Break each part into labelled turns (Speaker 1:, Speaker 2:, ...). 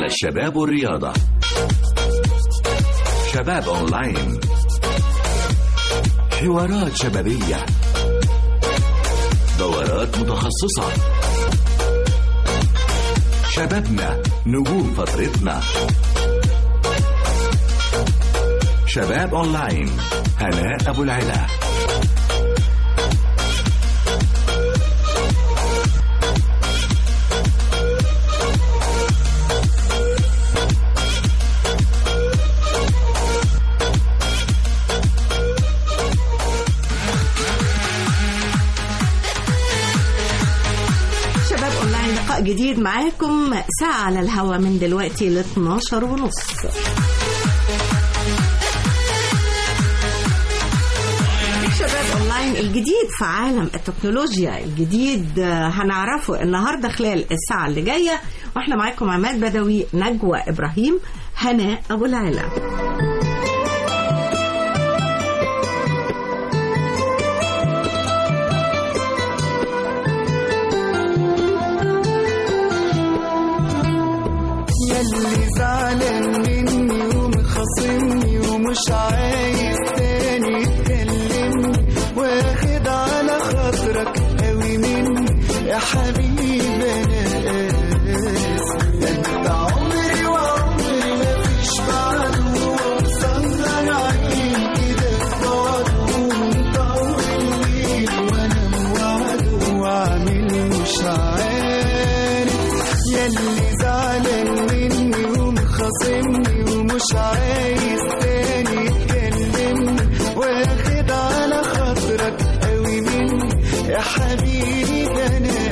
Speaker 1: على الشباب والرياضة شباب أونلاين حوارات شبابية دورات متخصصة شبابنا نجوم فترتنا شباب أونلاين هناء أبو العلا
Speaker 2: شباب اونلاين لقاء جديد معاكم ساعة على الهوا من دلوقتي ل 12 ونص شباب اونلاين الجديد في عالم التكنولوجيا الجديد آه، هنعرفه النهارده خلال الساعة اللي جاية واحنا معاكم عماد بدوي نجوى ابراهيم هناء ابو العلا
Speaker 3: ياللي زعلان مني ومخاصمني ومش عايز تاني تكلمني واخد على خاطرك قوي مني يا حبيبي انا اسف انت عمري وعمري مفيش بعده ومسهر عيني كده في بعده ومطول الليل وانا موعده وعامل مش عارف ياللي زعلان مني ومخاصمني ومش عايز تاني تكلمني واخد على خاطرك قوي مني يا حبيبي انا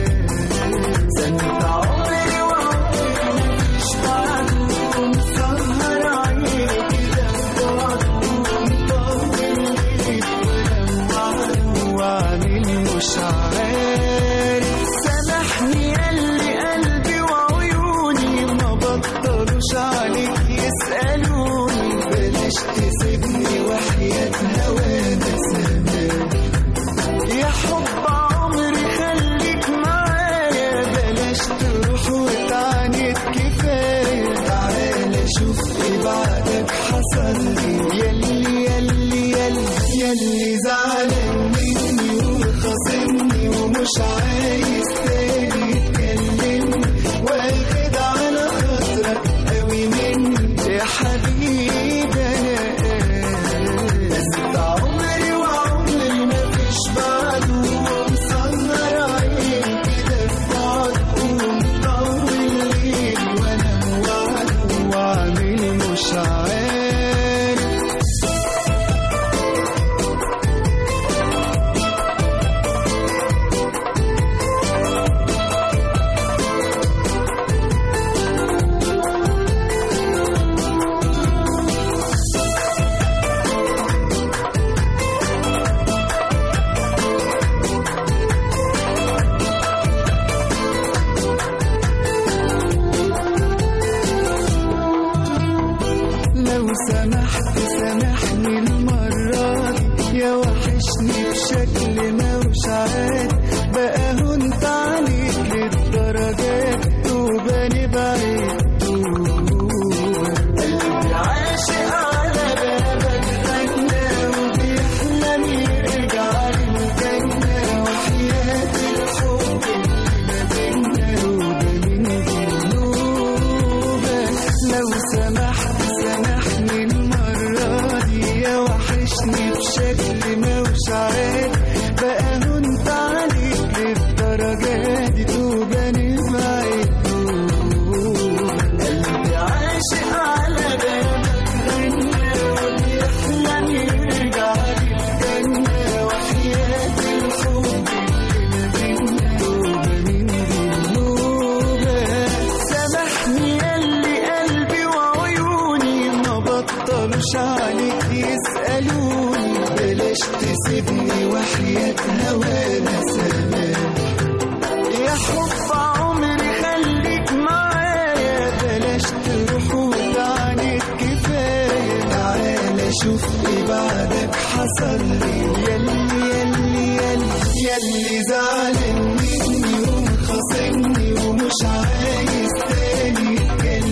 Speaker 3: اسف انت عمري وعمري مفيش بعده ومسهر عيني كده في بعده ومطول الليل وانا موعده وعامل مش عارف سامحني ياللي قلبي وعيوني ما بطلوش عليك يسألوني بلاش تسيبني وحياة هوانا سامح يا حب عمري خليك معايا بلاش تروح وتعاند كفاية تعالى شوف ايه بعدك حصل لي ياللي ياللي ياللي ياللي زعلان مني وخاصمني ومش عايز تاني تكلمني واخد على خاطرك قوي مني يا حبيبي انا انت عمري وعمري مفيش بعده ومسهر عيني كده في بعده ومطول الليل وانا موعده وعامل مش عارف لو سمحت سامحني المرة دي يا وحشني بشكل مش عادي بقى هنت عليك للدرجات توباني بعيد قلبي عاشق على بابك غنى وبيحلم يرجع للجنة وحياة الحب اللي ما بينا وده من جنوبك لو سمحت سامحني المرة دي يا وحشني بشكل مش عادي بقى هنت عليك للدرجة دي توباني بعيد قلبي عاشق على بابك غنى وبيحلم يرجع للجنة وحياة الحب اللي ما بينا توبة من ذنوبك سامحني ياللي قلبي وعيوني ما بطلوش عليك يسألوني بلاش تسيبني وحياة هوانا سلام يا حب عمري خليك معايا بلاش تروح وتعاند كفاية تعالى شوف ايه بعدك حصل لي ياللي ياللي ياللي ياللي زعلان مني ومخاصمني ومش عايز تاني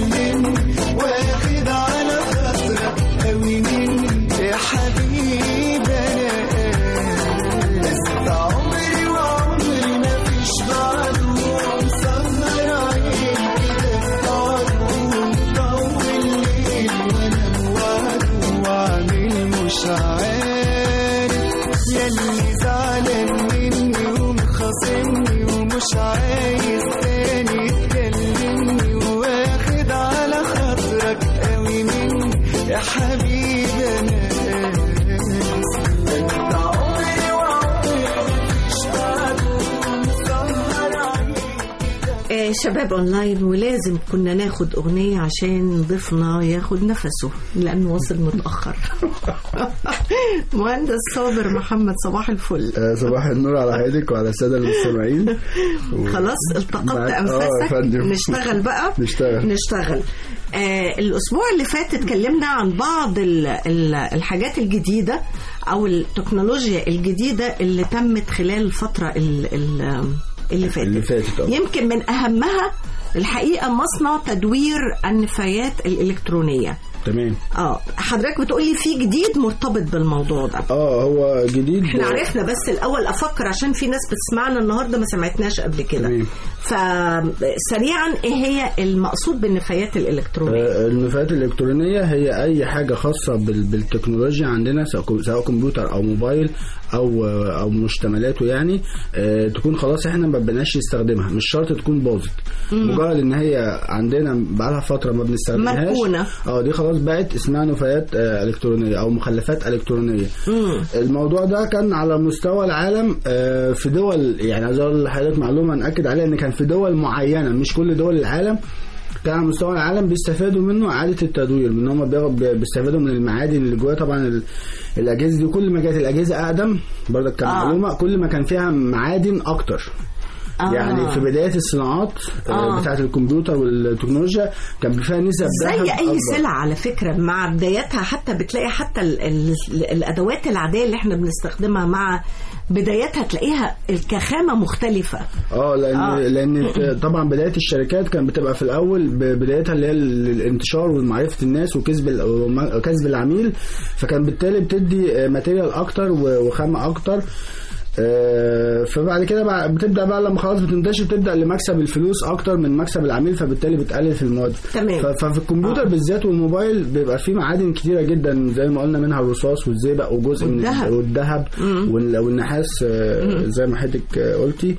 Speaker 2: شباب اونلاين ولازم كنا ناخد اغنيه عشان ضيفنا ياخد نفسه لانه وصل متاخر مهندس صابر محمد صباح الفل
Speaker 4: آه، صباح النور على حياتك وعلى الساده المستمعين و-
Speaker 2: خلاص التقطت
Speaker 4: معاك- آه، يا
Speaker 2: انفاسك
Speaker 4: فندم.
Speaker 2: نشتغل بقى
Speaker 4: نشتغل.
Speaker 2: نشتغل آه الاسبوع اللي فات اتكلمنا عن بعض ال ال الحاجات الجديده او التكنولوجيا الجديده اللي تمت خلال الفتره ال ال اللي فاتت
Speaker 4: اللي فاتت، آه.
Speaker 2: يمكن من اهمها الحقيقه مصنع تدوير النفايات الالكترونيه
Speaker 4: تمام
Speaker 2: اه حضرتك بتقولي في جديد مرتبط بالموضوع ده
Speaker 4: اه هو جديد
Speaker 2: احنا عرفنا بس الاول افكر عشان في ناس بتسمعنا النهارده ما سمعتناش قبل كده
Speaker 4: تمام.
Speaker 2: فسريعا ايه هي المقصود بالنفايات الالكترونيه
Speaker 4: آه، النفايات الإلكترونية هي أي حاجة خاصة بال- بالتكنولوجيا عندنا سواء كم- سواء كمبيوتر أو موبايل أو آه، أو مشتملاته يعني آه، تكون خلاص إحنا ما بقناش نستخدمها مش شرط تكون باظت مجرد إن هي عندنا بقالها فترة ما بنستخدمهاش
Speaker 2: مركونة.
Speaker 4: اه دي خلاص بقت اسمها نفايات آه، إلكترونية أو مخلفات إلكترونية
Speaker 2: مم.
Speaker 4: الموضوع ده كان على مستوى العالم آه، في دول يعني عايز اقول لحضرتك معلومه ناكد عليها ان كان في دول معينه مش كل دول العالم كان على مستوى العالم بيستفادوا منه اعاده التدوير ان هم بياخد- بيستفادوا من المعادن اللي جواها طبعا ال- الاجهزه دي كل ما كانت الاجهزه اقدم برضك كان
Speaker 2: آه.
Speaker 4: معلومه كل ما كان فيها معادن اكتر
Speaker 2: آه.
Speaker 4: يعني في بدايه الصناعات
Speaker 2: آه.
Speaker 4: آه. بتاعه الكمبيوتر والتكنولوجيا كان فيها نسب ذهب
Speaker 2: زي اي
Speaker 4: أكبر.
Speaker 2: سلعه على فكره مع بدايتها حتى بتلاقي حتى ال ال الادوات العاديه اللي احنا بنستخدمها مع بدايتها تلاقيها الكخامه مختلفه
Speaker 4: اه لان
Speaker 2: آه.
Speaker 4: آه. لان في- طبعا بدايه الشركات كان بتبقى في الاول ب- بدايتها اللي هي ال- الانتشار ومعرفه الناس وكسب ال- وم- وكسب العميل فكان بالتالي بتدي آه، ماتيريال اكتر و- وخامه اكتر آه، فبعد كده بقى بتبدا بقى لما خلاص بتنتشر تبدا لمكسب الفلوس اكتر من مكسب العميل فبالتالي بتقلل في المواد
Speaker 2: تمام.
Speaker 4: ف- ففي الكمبيوتر
Speaker 2: آه.
Speaker 4: بالذات والموبايل بيبقى فيه معادن كتيره جدا زي ما قلنا منها الرصاص والزئبق وجزء من
Speaker 2: والذهب.
Speaker 4: والذهب
Speaker 2: مم.
Speaker 4: وال- والنحاس آه، زي ما حضرتك آه، قلتي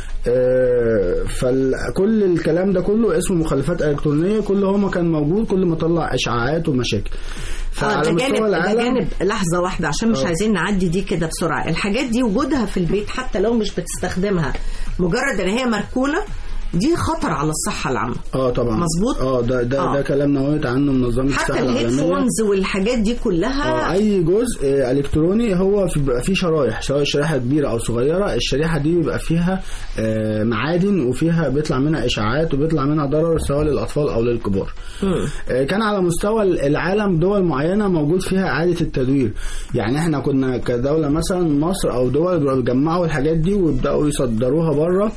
Speaker 4: آه، فكل الكلام ده كله اسمه مخلفات الكترونيه كل هو ما كان موجود كل ما طلع اشعاعات ومشاكل
Speaker 2: اه
Speaker 4: فعلى
Speaker 2: ده
Speaker 4: مستوى
Speaker 2: جانب ده
Speaker 4: العالم
Speaker 2: جانب لحظه واحده عشان مش
Speaker 4: آه.
Speaker 2: عايزين نعدي دي كده بسرعه الحاجات دي وجودها في البيت حتى لو مش بتستخدمها مجرد ان هي مركونه دي خطر على الصحه العامه
Speaker 4: اه طبعا
Speaker 2: مظبوط؟
Speaker 4: اه ده ده
Speaker 2: آه.
Speaker 4: ده كلام نويت عنه منظمه
Speaker 2: حتى
Speaker 4: الصحه العالميه
Speaker 2: الهيدفونز والحاجات دي
Speaker 4: اه
Speaker 2: كلها
Speaker 4: اي جزء آه، الكتروني هو في- بيبقى فيه شرايح سواء شريحه كبيره او صغيره الشريحه دي بيبقى فيها آه، معادن وفيها بيطلع منها اشعاعات وبيطلع منها ضرر سواء للاطفال او للكبار
Speaker 2: مم.
Speaker 4: آه، كان على مستوى العالم دول معينه موجود فيها اعاده التدوير يعني احنا كنا كدوله مثلا مصر او دول بيبقوا بيجمعوا الحاجات دي ويبداوا يصدروها بره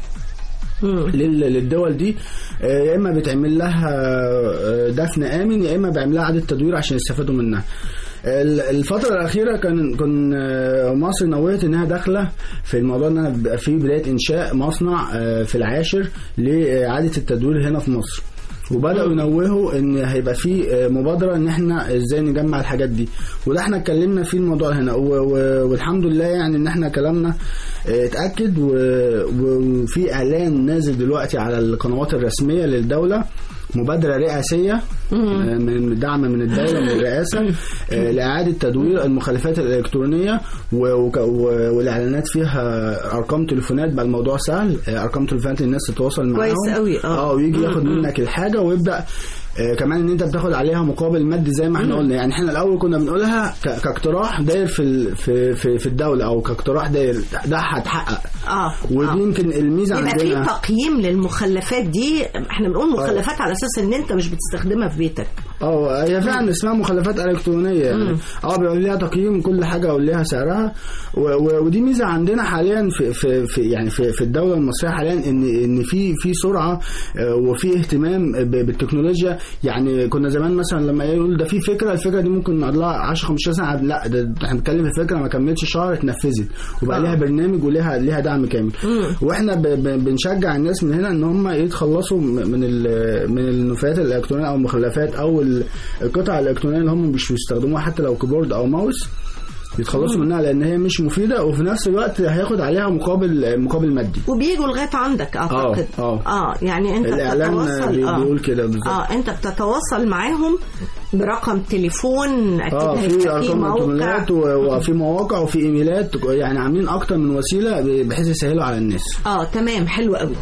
Speaker 2: مم.
Speaker 4: لل- للدول دي آه، يا اما بتعمل لها آه، دفن امن يا اما بيعمل لها اعاده تدوير عشان يستفادوا منها ال- الفترة الأخيرة كان كن آه، مصر نويت إنها داخلة في الموضوع إن أنا بيبقى في بداية إنشاء مصنع آه، في العاشر لإعادة التدوير هنا في مصر وبداوا ينوهوا ان هيبقى في آه، مبادره ان احنا ازاي نجمع الحاجات دي وده احنا اتكلمنا فيه الموضوع هنا و- و- والحمد لله يعني ان احنا كلامنا آه، اتاكد و- و- وفي اعلان نازل دلوقتي على القنوات الرسميه للدوله مبادرة رئاسية آه، من دعم من الدولة من الرئاسة آه، لإعادة تدوير المخلفات الإلكترونية و- وك- و- والإعلانات فيها أرقام تليفونات بقى الموضوع سهل آه، أرقام تليفونات الناس تتواصل معاهم
Speaker 2: كويس قوي، آه.
Speaker 4: اه ويجي ياخد منك الحاجة ويبدأ آه، كمان ان انت بتاخد عليها مقابل مادي زي ما احنا قلنا يعني احنا الاول كنا بنقولها ك- كاقتراح داير في ال- في في, في الدوله او كاقتراح داير ده هتحقق
Speaker 2: اه
Speaker 4: ودي
Speaker 2: آه.
Speaker 4: يمكن الميزه
Speaker 2: يبقى في
Speaker 4: عندنا
Speaker 2: تقييم للمخلفات دي احنا بنقول مخلفات على اساس ان انت مش بتستخدمها في بيتك
Speaker 4: اه هي فعلا اسمها مخلفات الكترونيه يعني اه بيبقى ليها تقييم كل حاجه وليها سعرها و و ودي ميزه عندنا حاليا في في, في يعني في, في الدوله المصريه حاليا ان ان في في سرعه آه، وفي اهتمام ب- بالتكنولوجيا يعني كنا زمان مثلا لما يقول ده في فكره الفكره دي ممكن نقعد لها 10 15 سنه لا ده ده احنا بنتكلم في فكره ما كملتش شهر اتنفذت وبقى
Speaker 2: آه.
Speaker 4: ليها برنامج وليها ليها دعم كامل واحنا ب- ب- بنشجع الناس من هنا ان هم يتخلصوا م- من ال- من النفايات الالكترونيه او المخلفات او ال- القطع الالكترونيه اللي هم مش بيستخدموها حتى لو كيبورد او ماوس يتخلصوا منها لان هي مش مفيده وفي نفس الوقت هياخد عليها مقابل مقابل مادي
Speaker 2: وبيجوا لغايه عندك اعتقد
Speaker 4: آه.
Speaker 2: اه يعني انت
Speaker 4: الاعلان
Speaker 2: بتتواصل
Speaker 4: بي-
Speaker 2: آه.
Speaker 4: بيقول كده بالظبط
Speaker 2: اه انت بتتواصل معاهم برقم تليفون اكيد
Speaker 4: اه
Speaker 2: هيبقى
Speaker 4: في
Speaker 2: في
Speaker 4: ارقام
Speaker 2: موقع
Speaker 4: الكترونيات و- وفي مواقع وفي ايميلات يعني عاملين اكتر من وسيله بحيث يسهلوا على الناس
Speaker 2: اه تمام حلو قوي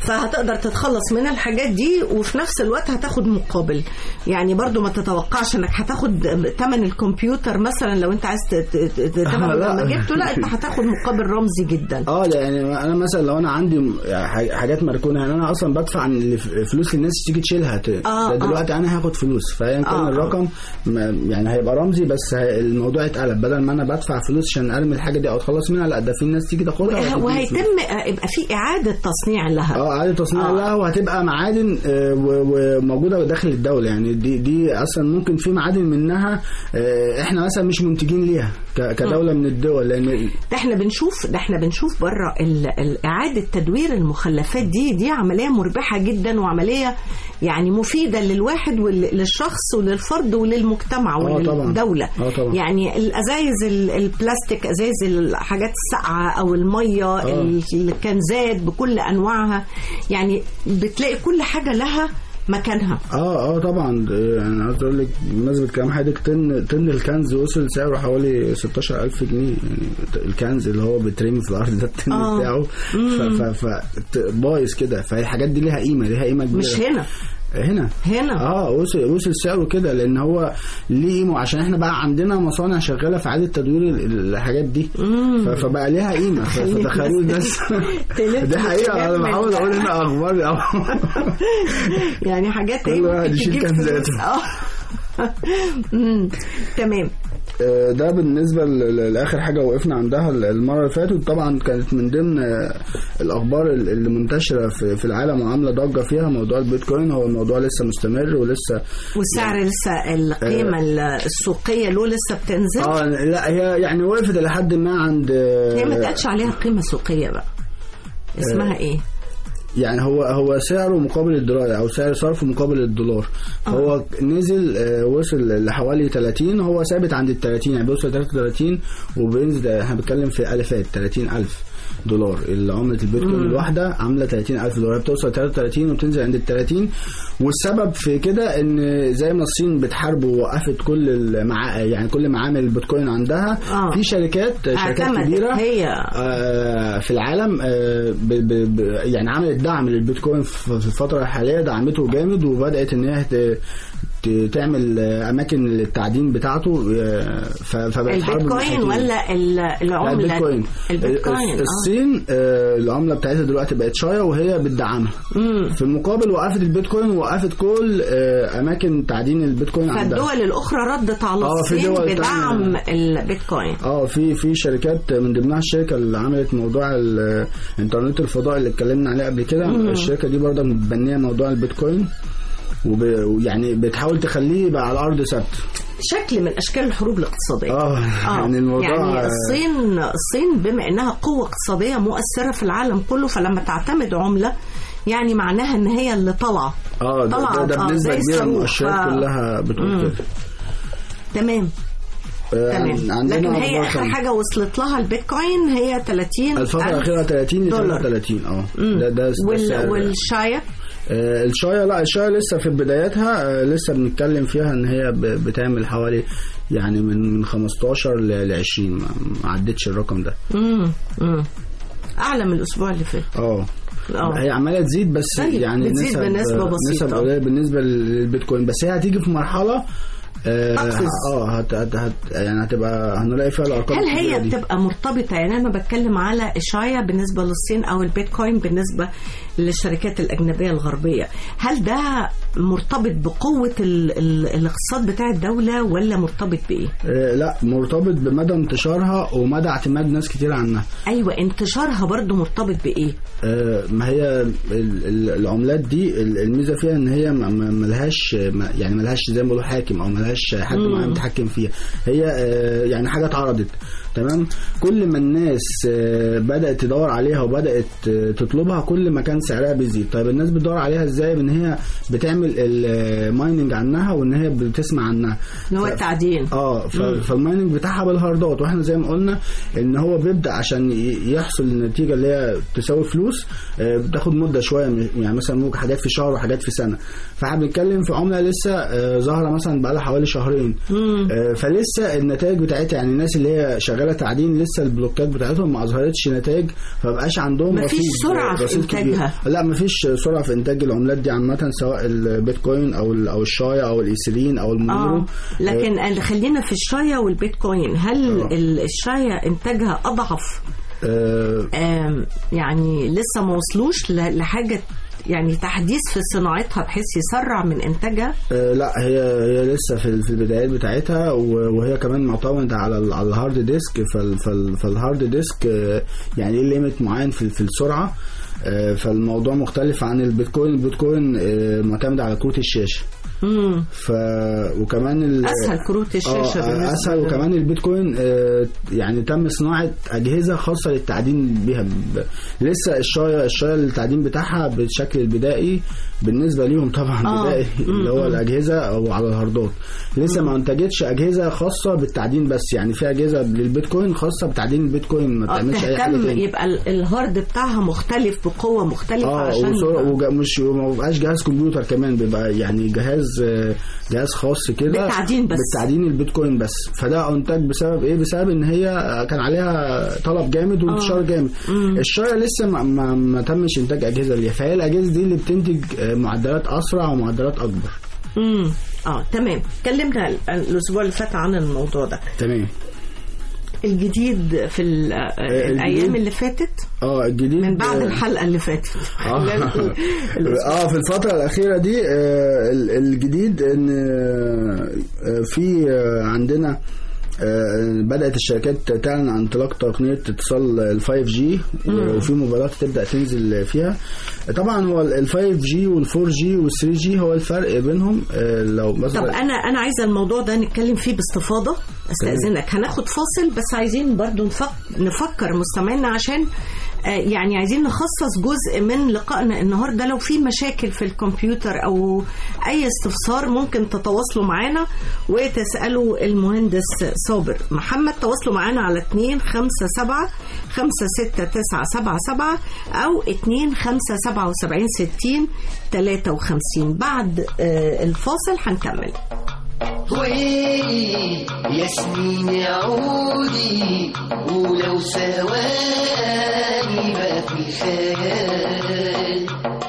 Speaker 2: فهتقدر تتخلص من الحاجات دي وفي نفس الوقت هتاخد مقابل يعني برضو ما تتوقعش انك هتاخد ثمن الكمبيوتر مثلا لو انت عايز ت- ت- ت- تمنه
Speaker 4: لا.
Speaker 2: لما جبته لا انت هتاخد مقابل رمزي جدا
Speaker 4: اه يعني انا مثلا لو انا عندي م- ح- حاجات مركونه يعني انا اصلا بدفع عن اللي ف- فلوس للناس تيجي تشيلها ت-
Speaker 2: آه،
Speaker 4: ده دلوقتي انا هاخد فلوس فايا كان
Speaker 2: آه، آه.
Speaker 4: الرقم ما- يعني هيبقى رمزي بس هي- الموضوع اتقلب بدل ما انا بدفع فلوس عشان ارمي الحاجه دي او اتخلص منها لا ده في ناس تيجي تاخدها
Speaker 2: وه-
Speaker 4: وهتديني
Speaker 2: وهيتم
Speaker 4: فلوس.
Speaker 2: آه، يبقى في اعاده تصنيع لها
Speaker 4: اه عادي تصنيع
Speaker 2: آه.
Speaker 4: لها وهتبقى معادن آه، و- وموجوده داخل الدوله يعني دي دي اصلا ممكن في معادن منها آه، احنا مثلا مش منتجين ليها ك- كدوله من الدول لان
Speaker 2: ده احنا بنشوف ده احنا بنشوف بره ال- ال- اعاده تدوير المخلفات دي دي عمليه مربحه جدا وعمليه يعني مفيده للواحد وللشخص وللفرد وللمجتمع
Speaker 4: آه طبعاً.
Speaker 2: وللدوله
Speaker 4: آه طبعاً.
Speaker 2: يعني الازايز ال- البلاستيك ازايز الحاجات الساقعه او الميه
Speaker 4: آه.
Speaker 2: ال- الكنزات بكل انواعها يعني بتلاقي كل حاجه لها مكانها
Speaker 4: اه اه طبعا ده يعني عايز اقول لك بمناسبه كلام حضرتك طن طن الكنز وصل سعره حوالي 16000 جنيه يعني الكنز اللي هو بيترمي في الارض ده الطن
Speaker 2: آه.
Speaker 4: بتاعه ف ف ف بايظ كده فالحاجات دي ليها قيمه ليها قيمه كبيره
Speaker 2: مش هنا
Speaker 4: هنا
Speaker 2: هنا
Speaker 4: اه وصل وصل سعره كده لان هو ليه قيمه عشان احنا بقى عندنا مصانع شغاله في اعاده تدوير ال- الحاجات دي ف- فبقى ليها قيمه ف-
Speaker 2: خليك
Speaker 4: فتخيلوا
Speaker 2: بس
Speaker 4: الناس
Speaker 2: تلف
Speaker 4: دي حقيقه انا
Speaker 2: وتجمل.
Speaker 4: بحاول اقول هنا اخبار أو
Speaker 2: يعني حاجات
Speaker 4: كل
Speaker 2: ايه
Speaker 4: واحد
Speaker 2: ممكن
Speaker 4: يشيل
Speaker 2: تجيب
Speaker 4: كنزاته.
Speaker 2: فلوس. اه أمم، تمام
Speaker 4: آه، ده بالنسبة ل- ل- لآخر حاجة وقفنا عندها ال- المرة اللي فاتت طبعا كانت من ضمن آه، الأخبار ال- اللي منتشرة في, في العالم وعاملة ضجة فيها موضوع البيتكوين هو الموضوع لسه مستمر ولسه
Speaker 2: والسعر لسه القيمة السوقية له لسه بتنزل
Speaker 4: اه لا هي يعني وقفت إلى حد ما عند آه،
Speaker 2: هي ما تقالش عليها قيمة سوقية بقى اسمها ايه؟
Speaker 4: يعني هو هو سعره مقابل الدولار او سعر صرفه مقابل الدولار هو نزل آه، وصل لحوالي 30 هو ثابت عند ال 30 يعني بيوصل 33 وبينزل احنا بنتكلم في الفات 30000 دولار عملة البيتكوين الواحدة عاملة 30000 دولار بتوصل 33 وبتنزل عند ال 30 والسبب في كده ان زي ما الصين بتحارب ووقفت كل المع... يعني كل معامل البيتكوين عندها
Speaker 2: آه.
Speaker 4: في شركات شركات
Speaker 2: اعتمدت
Speaker 4: كبيرة
Speaker 2: هي
Speaker 4: آه، في العالم آه، ب ب ب يعني عملت دعم للبيتكوين في في الفترة الحالية دعمته جامد وبدأت إن هي ت- ت- تعمل آه، أماكن للتعدين بتاعته آه، ف- فبقت حرب
Speaker 2: البيتكوين
Speaker 4: الناحيتين.
Speaker 2: ولا ال-
Speaker 4: لا،
Speaker 2: العملة
Speaker 4: البيتكوين
Speaker 2: البيتكوين
Speaker 4: الس-
Speaker 2: اه
Speaker 4: الصين آه، العملة بتاعتها دلوقتي بقت شاية وهي بتدعمها
Speaker 2: مم.
Speaker 4: في المقابل وقفت البيتكوين ووقفت كل آه، أماكن تعدين البيتكوين عندها
Speaker 2: فالدول الأخرى ردت على
Speaker 4: آه، في
Speaker 2: الصين
Speaker 4: دول
Speaker 2: بدعم
Speaker 4: تانية.
Speaker 2: البيتكوين
Speaker 4: اه في في شركات من ضمنها الشركه اللي عملت موضوع الانترنت الفضاء اللي اتكلمنا عليه قبل كده الشركه دي برضه متبنيه موضوع البيتكوين وب- ويعني بتحاول تخليه يبقى على الارض ثابت
Speaker 2: شكل من أشكال الحروب الاقتصادية
Speaker 4: اه يعني الموضوع
Speaker 2: يعني الصين الصين بما انها قوه اقتصاديه مؤثره في العالم كله فلما تعتمد عمله يعني معناها ان هي اللي طالعه
Speaker 4: اه ده, ده,
Speaker 2: طلعت،
Speaker 4: ده
Speaker 2: آه،
Speaker 4: بنسبه
Speaker 2: زي
Speaker 4: كبيره
Speaker 2: الصاروخ.
Speaker 4: المؤشرات
Speaker 2: ف-
Speaker 4: كلها بتقول كده
Speaker 2: تمام
Speaker 4: آه،
Speaker 2: تمام
Speaker 4: عندنا
Speaker 2: لكن هي
Speaker 4: أخبار
Speaker 2: اخر
Speaker 4: تانية.
Speaker 2: حاجه وصلت لها البيتكوين هي 30
Speaker 4: الفترة
Speaker 2: ألف
Speaker 4: الأخيرة 30 ل
Speaker 2: دولار.
Speaker 4: 33 اه ده ده ده
Speaker 2: وال
Speaker 4: السعر.
Speaker 2: والشايه
Speaker 4: آه، الشاية لا الشاية لسه في بداياتها آه، لسه بنتكلم فيها ان هي ب- بتعمل حوالي يعني من من 15 ل 20 ما ما عدتش الرقم ده
Speaker 2: امم امم اعلى من الاسبوع اللي فات
Speaker 4: اه
Speaker 2: اه
Speaker 4: هي عماله تزيد بس
Speaker 2: طيب،
Speaker 4: يعني
Speaker 2: بتزيد
Speaker 4: نسب
Speaker 2: بنسبة بسيطة.
Speaker 4: نسب قليله بالنسبه للبيتكوين بس هي هتيجي في مرحله آه،
Speaker 2: تقفز.
Speaker 4: اه هت هت هت يعني هتبقى هنلاقي فيها الارقام
Speaker 2: هل هي
Speaker 4: الكبيرة دي.
Speaker 2: بتبقى مرتبطة يعني أنا بتكلم على الشاية بالنسبة للصين أو البيتكوين بالنسبة للشركات الأجنبية الغربية هل ده مرتبط بقوة ال ال الاقتصاد بتاع الدولة ولا مرتبط بإيه؟
Speaker 4: آه، لا مرتبط بمدى انتشارها ومدى اعتماد ناس كتير عنها
Speaker 2: أيوة انتشارها برضو مرتبط بإيه؟
Speaker 4: آه، ما هي ال- ال- العملات دي ال- الميزه فيها ان هي ما- ما- ملهاش ما- يعني ملهاش زي ما بيقولوا حاكم او ملهاش حد معين بيتحكم فيها هي آه، يعني حاجه اتعرضت تمام كل ما الناس آه، بدات تدور عليها وبدات آه، تطلبها كل ما كان سعرها بيزيد طيب الناس بتدور عليها ازاي بان هي بتعمل المايننج عنها وان هي بتسمع عنها
Speaker 2: إن هو
Speaker 4: ف-
Speaker 2: التعدين
Speaker 4: اه ف- فالمايننج بتاعها بالهاردات واحنا زي ما قلنا ان هو بيبدا عشان ي- يحصل النتيجه اللي هي تساوي فلوس آه، بتاخد مده شويه م- يعني مثلا ممكن حاجات في شهر وحاجات في سنه فاحنا بنتكلم في عمله لسه آه، ظاهره مثلا بقى لها حوالي شهرين آه، فلسه النتائج بتاعتها يعني الناس اللي هي شغاله شغاله تعدين لسه البلوكات بتاعتهم ما اظهرتش نتائج فمبقاش عندهم
Speaker 2: مفيش
Speaker 4: رصيد-
Speaker 2: سرعة في
Speaker 4: رصيد كبير.
Speaker 2: إنتاجها.
Speaker 4: لا مفيش سرعه في انتاج العملات دي عامه سواء البيتكوين او ال- او الشايا او الايثيرين او المونيرو
Speaker 2: اه لكن آه. خلينا في الشايا والبيتكوين هل
Speaker 4: آه.
Speaker 2: ال- الشايا انتاجها اضعف
Speaker 4: آه،
Speaker 2: آم، يعني لسه ما وصلوش ل- لحاجه يعني تحديث في صناعتها بحيث يسرع من انتاجها
Speaker 4: آه، لا هي هي لسه في في البدايات بتاعتها و- وهي كمان معتمده على ال- على الهارد ديسك فال- فال- فالهارد ديسك آه، يعني ليه ليميت معين في في السرعه آه، فالموضوع مختلف عن البيتكوين البيتكوين آه، معتمد على كروت الشاشه
Speaker 2: امم
Speaker 4: ف وكمان ال...
Speaker 2: اسهل كروت الشاشه
Speaker 4: اه
Speaker 2: بالنسبة
Speaker 4: اسهل
Speaker 2: لل-
Speaker 4: وكمان البيتكوين آه، يعني تم صناعه اجهزه خاصه للتعدين بيها ب- لسه الشايه الشايه التعدين بتاعها بالشكل البدائي بالنسبه ليهم طبعا
Speaker 2: آه.
Speaker 4: بدائي اللي هو
Speaker 2: مم.
Speaker 4: الاجهزه او على الهاردات لسه ما انتجتش اجهزه خاصه بالتعدين بس يعني في اجهزه للبيتكوين خاصه بتعدين البيتكوين ما
Speaker 2: آه،
Speaker 4: بتعملش اي حاجه
Speaker 2: تهتم
Speaker 4: تاني
Speaker 2: يبقى ال- الهارد بتاعها مختلف بقوه مختلفه
Speaker 4: اه
Speaker 2: عشان
Speaker 4: وصور-
Speaker 2: يبقى
Speaker 4: وج- مش وما بيبقاش جهاز كمبيوتر كمان بيبقى يعني جهاز آه، جهاز خاص كده
Speaker 2: بالتعدين بس.
Speaker 4: بالتعدين البيتكوين بس فده انتاج بسبب ايه بسبب ان هي آه، كان عليها طلب جامد وانتشار جامد الشاية لسه ما, ما, ما تمش انتاج اجهزه ليها فهي الاجهزه دي اللي بتنتج آه، معدلات اسرع ومعدلات اكبر
Speaker 2: امم اه تمام اتكلمنا ال- الاسبوع اللي فات عن الموضوع ده
Speaker 4: تمام
Speaker 2: الجديد في ال- آه، الايام
Speaker 4: الجديد-
Speaker 2: اللي فاتت
Speaker 4: اه الجديد
Speaker 2: من بعد
Speaker 4: آه،
Speaker 2: الحلقه اللي فاتت
Speaker 4: اه
Speaker 2: ال- الأسبوع.
Speaker 4: اه في الفترة الأخيرة دي آه، ال- الجديد إن آه، في آه، عندنا آه، بدأت الشركات تعلن عن انطلاق تقنية اتصال ال 5G وفي موبايلات تبدأ تنزل فيها طبعا هو ال 5G وال 4G وال 3G هو الفرق بينهم آه، لو مثلا
Speaker 2: طب انا انا عايزه الموضوع ده نتكلم فيه باستفاضه استاذنك هناخد فاصل بس عايزين برضو نفك نفكر مستمعينا عشان آه، يعني عايزين نخصص جزء من لقائنا النهارده لو في مشاكل في الكمبيوتر او اي استفسار ممكن تتواصلوا معانا وتسالوا المهندس صابر محمد تواصلوا معانا على 2 5 7 5 6 9 7 7 او 2 5 77 60 53 بعد آه، الفاصل هنكمل
Speaker 5: ويلي يا سنين يا عودي ولو ثواني ما في خيال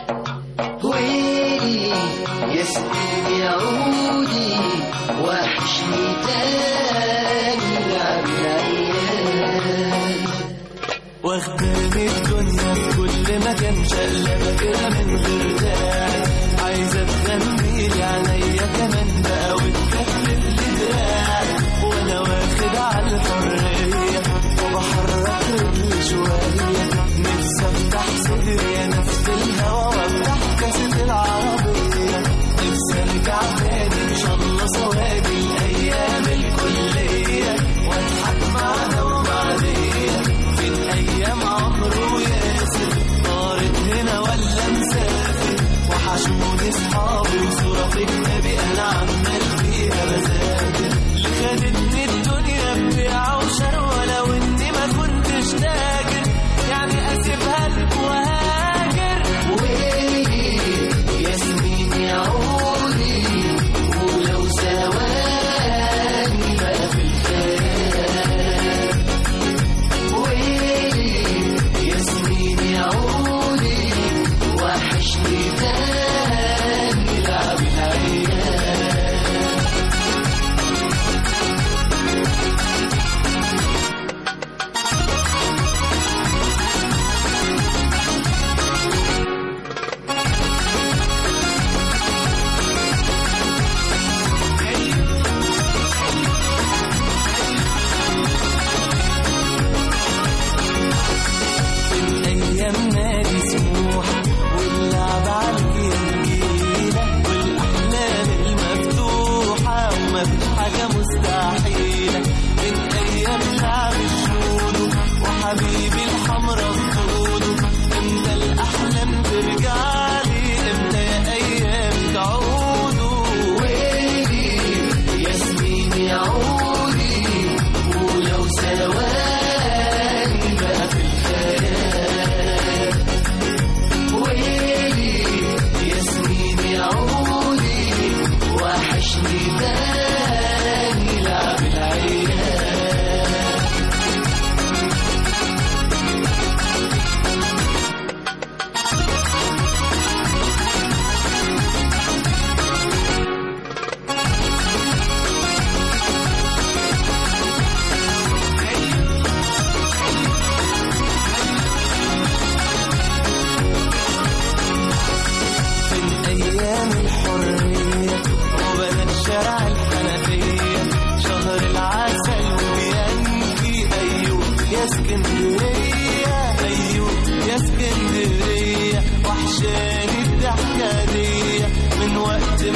Speaker 5: ويلي يا سنين يا عودي وحشني تاني لعب العيال
Speaker 3: واخداني الدنيا في كل مكان شقلبة كده من غير داعي عايزة تغني لي عليا كمان بقى وتكتب لي دراعي وانا واخد على الحرية وبحرك رجلي شوية نفسي افتح صدري انا في الهوا وافتح كاسة العربية نفسي ارجع تاني ان شاء الله سوادي الايام الكلية واضحك معاها وبعدين فين ايام عمرو وياسر طارت هنا ولا مسافر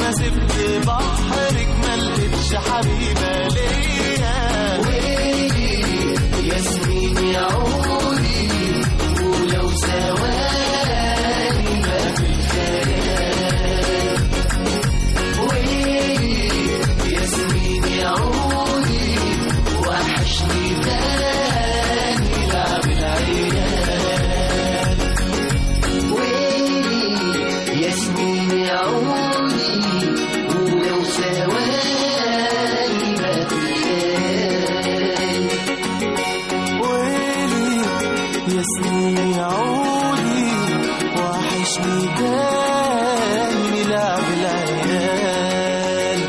Speaker 3: انا سبت بحرك ما لقيتش حبيبه ليا
Speaker 5: ويلي ياسمين يا عودي ولو ثواني ما في الخيال ويلي ياسمين يا عودي وحشني تاني لعب العيال ويلي ياسمين يا عودي ولو ثواني ما في الخيال
Speaker 3: ويلي يا سنين عودي وحشني تاني لعب العيال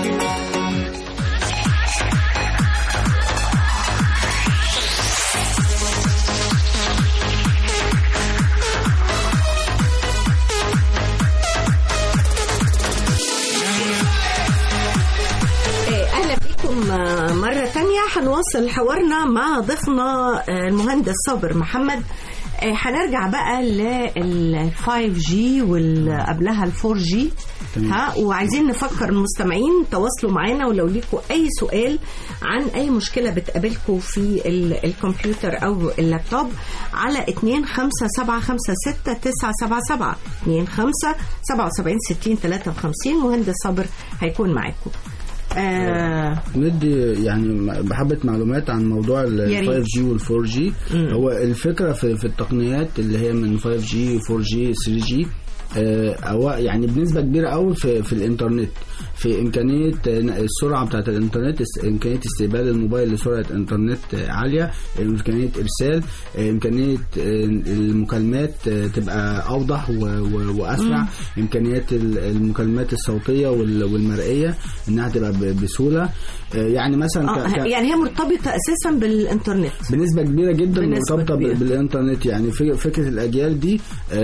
Speaker 2: آه، اهلا بكم آه، مرة تانية هنواصل حوارنا مع ضيفنا آه، المهندس صابر محمد آه، هنرجع بقى لل 5G واللي قبلها ال 4G ها وعايزين نفكر المستمعين تواصلوا معانا ولو ليكوا اي سؤال عن اي مشكله بتقابلكم في ال- الكمبيوتر او اللابتوب على 2 5 7 5 6 9 7 7 2 5 77 60 53 مهندس صابر هيكون معاكم آه
Speaker 4: ندي يعني م- بحبة معلومات عن موضوع ال
Speaker 2: يا ريت.
Speaker 4: 5G وال 4G هو الفكرة في, في التقنيات اللي هي من 5G 4G 3G آه، أو يعني بنسبة كبيرة قوي في, في الإنترنت في إمكانية آه، السرعة بتاعة الإنترنت اس- إمكانية استقبال الموبايل لسرعة إنترنت آه، عالية إمكانية إرسال آه، إمكانية آه، المكالمات آه، تبقى أوضح و- و- وأسرع إمكانيات ال- المكالمات الصوتية وال- والمرئية إنها تبقى ب- بسهولة آه، يعني مثلا ك-
Speaker 2: آه
Speaker 4: ك-
Speaker 2: يعني هي مرتبطه اساسا بالانترنت
Speaker 4: بنسبة كبيرة جدا
Speaker 2: بنسبة
Speaker 4: مرتبطة
Speaker 2: كبيرة.
Speaker 4: ب- بالإنترنت يعني في فكرة الأجيال دي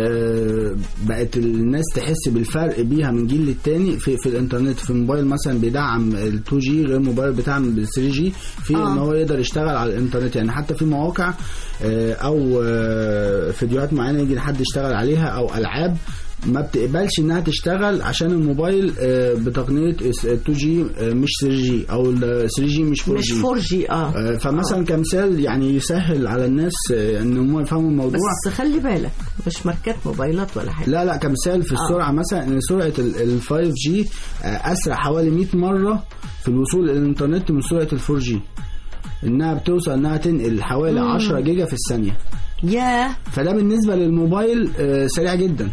Speaker 4: آه، بقت الناس تحس بالفرق بيها من جيل للتاني في في الإنترنت في الموبايل مثلا بيدعم ال 2 جي غير موبايل بيدعم بال 3 جي في
Speaker 2: آه.
Speaker 4: إن هو يقدر يشتغل على الإنترنت يعني حتى في مواقع آه، أو آه، فيديوهات معينة يجي حد يشتغل عليها أو ألعاب ما بتقبلش انها تشتغل عشان الموبايل آه، بتقنيه 2 جي مش 3 جي او ال 3 جي مش 4
Speaker 2: مش
Speaker 4: جي
Speaker 2: 4 جي اه
Speaker 4: آه، فمثلا كمثال يعني يسهل على الناس آه، ان هم يفهموا الموضوع
Speaker 2: بس خلي بالك مش ماركات موبايلات ولا حاجه
Speaker 4: لا لا كمثال في السرعه مثلا ان سرعه ال 5 جي اسرع حوالي 100 مره في الوصول الى الانترنت من سرعه ال 4 جي انها بتوصل انها تنقل حوالي 10 جيجا في الثانيه
Speaker 2: يا
Speaker 4: فده بالنسبه للموبايل آه، سريع جدا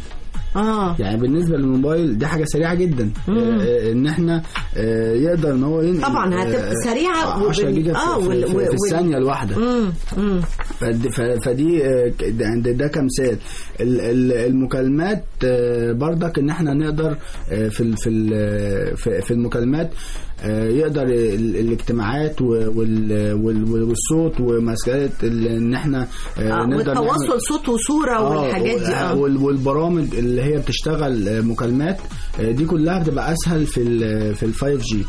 Speaker 2: اه
Speaker 4: يعني بالنسبه للموبايل دي حاجه سريعه جدا آه، آه، ان احنا آه، يقدر ان هو ينقل
Speaker 2: طبعا هتبقى
Speaker 4: آه،
Speaker 2: سريعة
Speaker 4: 10
Speaker 2: وبال-
Speaker 4: جيجا
Speaker 2: آه،
Speaker 4: في,
Speaker 2: وال-
Speaker 4: في, في,
Speaker 2: وال-
Speaker 4: في الثانيه الواحده
Speaker 2: امم امم
Speaker 4: فد- ف- فدي آه، ك- ده عند- ده كمثال ال- ال- المكالمات آه، برضك ان احنا نقدر آه، في ال- في ال- في في المكالمات آه، يقدر ال- الاجتماعات و- وال- وال- والصوت ومسألة ال- ان احنا آه،
Speaker 2: آه
Speaker 4: نقدر نعمل-
Speaker 2: والتواصل صوت وصوره
Speaker 4: آه،
Speaker 2: والحاجات دي اه
Speaker 4: وال- والبرامج اللي هي بتشتغل آه، مكالمات آه، دي كلها بتبقى اسهل في ال في ال 5 جي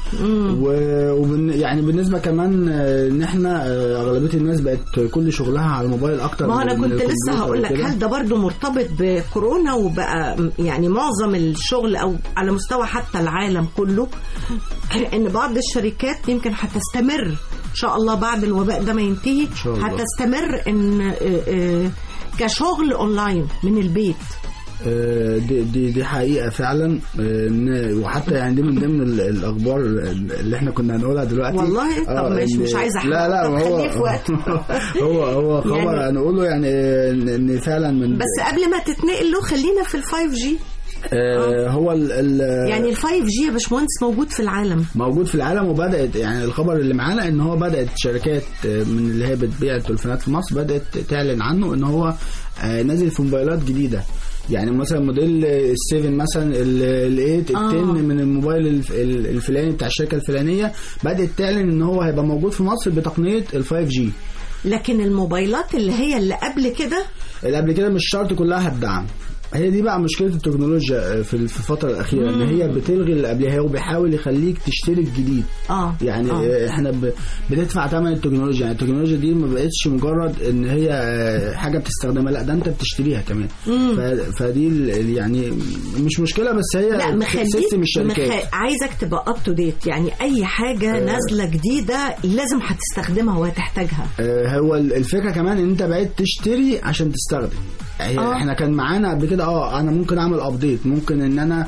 Speaker 4: وبن يعني بالنسبه كمان آه، ان احنا آه، اغلبيه الناس بقت كل شغلها على الموبايل اكتر
Speaker 2: ما هو انا
Speaker 4: من
Speaker 2: كنت لسه
Speaker 4: الكمبيوتر
Speaker 2: هقول لك
Speaker 4: وكده.
Speaker 2: هل ده برضو مرتبط بكورونا وبقى م- يعني معظم الشغل او على مستوى حتى العالم كله ان بعض الشركات يمكن هتستمر ان شاء الله بعد الوباء ده ما ينتهي
Speaker 4: شاء الله.
Speaker 2: هتستمر ان آه، آه، كشغل اونلاين من البيت
Speaker 4: آه، دي دي دي حقيقه فعلا آه، إن- وحتى يعني دي من ضمن ال- الاخبار اللي احنا كنا هنقولها دلوقتي
Speaker 2: والله؟ طب
Speaker 4: آه،
Speaker 2: ماشي،
Speaker 4: إن-
Speaker 2: مش عايزة أحرق.
Speaker 4: لا لا
Speaker 2: طب
Speaker 4: هو
Speaker 2: خليه في وقت.
Speaker 4: هو هو خبر
Speaker 2: يعني-
Speaker 4: هنقوله يعني آه، ان إن فعلا من
Speaker 2: بس قبل ما تتنقل له خلينا في ال 5 جي
Speaker 4: آه، هو ال ال
Speaker 2: يعني ال 5 جي يا باشمهندس موجود في العالم
Speaker 4: موجود في العالم وبدات يعني الخبر اللي معانا ان هو بدات شركات آه، من اللي هي بتبيع التليفونات في مصر بدات تعلن عنه ان هو آه، نازل في موبايلات جديده يعني مثلا موديل ال7 مثلا ال8
Speaker 2: آه.
Speaker 4: ال10 من الموبايل الف- ال- الفلاني بتاع الشركه الفلانيه بدات تعلن ان هو هيبقى موجود في مصر بتقنيه ال5 جي
Speaker 2: لكن الموبايلات اللي هي اللي قبل كده
Speaker 4: اللي قبل كده مش شرط كلها هتدعم هي دي بقى مشكله التكنولوجيا في في الفتره الاخيره ان هي بتلغي اللي قبلها وبيحاول يخليك تشتري الجديد
Speaker 2: اه
Speaker 4: يعني
Speaker 2: آه.
Speaker 4: آه. احنا ب... بندفع ثمن التكنولوجيا يعني التكنولوجيا دي ما بقتش مجرد ان هي آه، حاجه بتستخدمها لا ده انت بتشتريها كمان ف... فدي ال- يعني مش مشكله بس هي
Speaker 2: لا مخليك
Speaker 4: سيستم الشركات
Speaker 2: مخ... عايزك تبقى اب تو ديت يعني اي حاجه
Speaker 4: آه.
Speaker 2: نازله جديده لازم هتستخدمها وهتحتاجها
Speaker 4: آه، هو ال- الفكره كمان ان انت بقيت تشتري عشان تستخدم يعني
Speaker 2: آه.
Speaker 4: احنا كان معانا قبل كده اه انا ممكن اعمل ابديت ممكن ان انا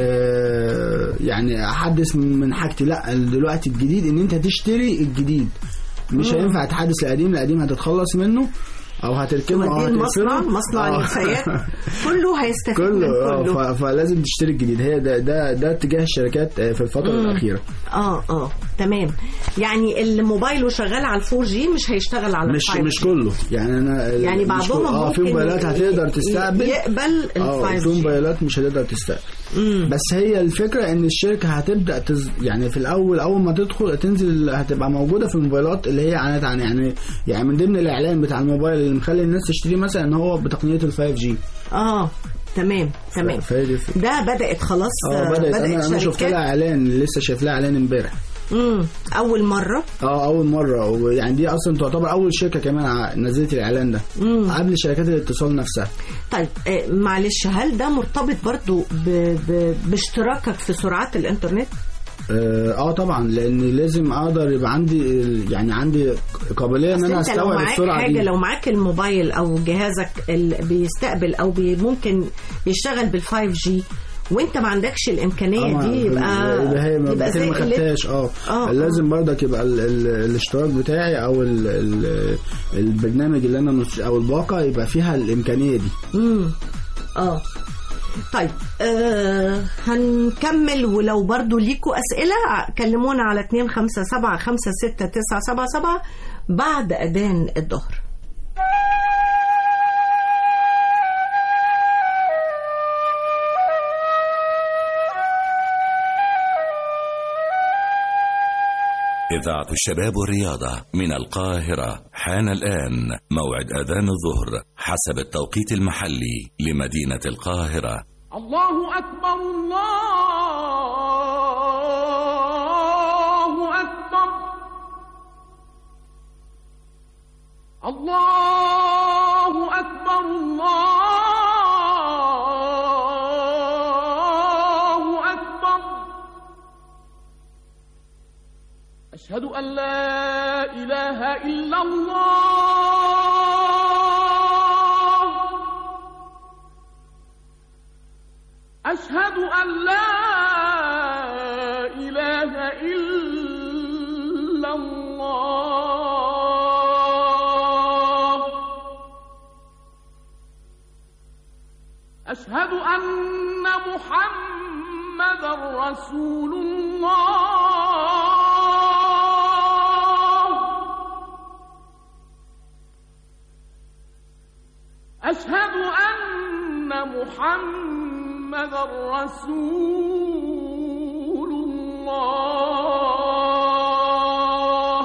Speaker 4: آه يعني احدث من حاجتي لا دلوقتي الجديد ان انت تشتري الجديد مش هينفع تحدث القديم القديم هتتخلص منه او هتركنه او
Speaker 2: ودي المصنع
Speaker 4: هتقفله
Speaker 2: مصنع
Speaker 4: آه.
Speaker 2: النفايات كله هيستفيد
Speaker 4: كله
Speaker 2: من
Speaker 4: اه
Speaker 2: كله
Speaker 4: ف- فلازم تشتري الجديد هي ده ده ده اتجاه الشركات آه، في الفتره الاخيره
Speaker 2: اه اه تمام يعني اللي موبايله شغال على الفور جي مش هيشتغل على
Speaker 4: مش
Speaker 2: الفايف
Speaker 4: مش
Speaker 2: جي.
Speaker 4: كله يعني انا
Speaker 2: يعني
Speaker 4: مش
Speaker 2: بعضهم
Speaker 4: كله. اه في
Speaker 2: ممكن
Speaker 4: موبايلات هتقدر
Speaker 2: ي-
Speaker 4: تستقبل
Speaker 2: يقبل
Speaker 4: اه
Speaker 2: الفايف
Speaker 4: في
Speaker 2: جي
Speaker 4: موبايلات مش هتقدر تستقبل بس هي الفكره ان الشركه هتبدا تز... يعني في الاول اول ما تدخل تنزل هتبقى موجوده في الموبايلات اللي هي عانت عن يعني يعني من ضمن الاعلان بتاع الموبايل اللي مخلي الناس تشتري مثلا ان هو بتقنيه ال 5 جي
Speaker 2: اه تمام تمام
Speaker 4: فهي دي الفكرة.
Speaker 2: ده بدات خلاص
Speaker 4: اه بدات انا انا شفت
Speaker 2: شركات-
Speaker 4: لها اعلان لسه شايف لها اعلان امبارح
Speaker 2: مم. اول مره
Speaker 4: اه اول مره ويعني دي اصلا تعتبر اول شركه كمان ع- نزلت الاعلان ده قبل شركات الاتصال نفسها
Speaker 2: طيب آه، معلش هل ده مرتبط برضو ب... ب... باشتراكك في سرعات الانترنت
Speaker 4: اه آه طبعا لان لازم اقدر يبقى عندي ال- يعني عندي قابليه ان
Speaker 2: أصل
Speaker 4: انا
Speaker 2: انت لو
Speaker 4: استوعب
Speaker 2: معاك
Speaker 4: السرعه
Speaker 2: حاجه
Speaker 4: دي
Speaker 2: لو معاك الموبايل او جهازك اللي بيستقبل او بي ممكن يشتغل بالفايف جي وانت ما عندكش الامكانيه
Speaker 4: آه،
Speaker 2: دي يبقى
Speaker 4: يبقى هي
Speaker 2: يبقى
Speaker 4: يبقى
Speaker 2: زي
Speaker 4: ما
Speaker 2: قلة-
Speaker 4: خدتهاش اه
Speaker 2: آه،
Speaker 4: لازم برضك يبقى ال ال الاشتراك بتاعي او ال ال البرنامج اللي انا مش او الباقه يبقى فيها الامكانيه دي
Speaker 2: امم اه طيب آه هنكمل ولو برضو ليكوا أسئلة كلمونا على 257 56 977 بعد أذان الظهر
Speaker 1: إذاعة الشباب والرياضة من القاهرة حان الآن موعد أذان الظهر حسب التوقيت المحلي لمدينة القاهرة
Speaker 6: الله أكبر الله أكبر الله أكبر الله أكبر أشهد أن لا إله إلا الله أشهد أن لا إله إلا الله أشهد أن محمدا رسول الله أشهد أن محمدا رسول الله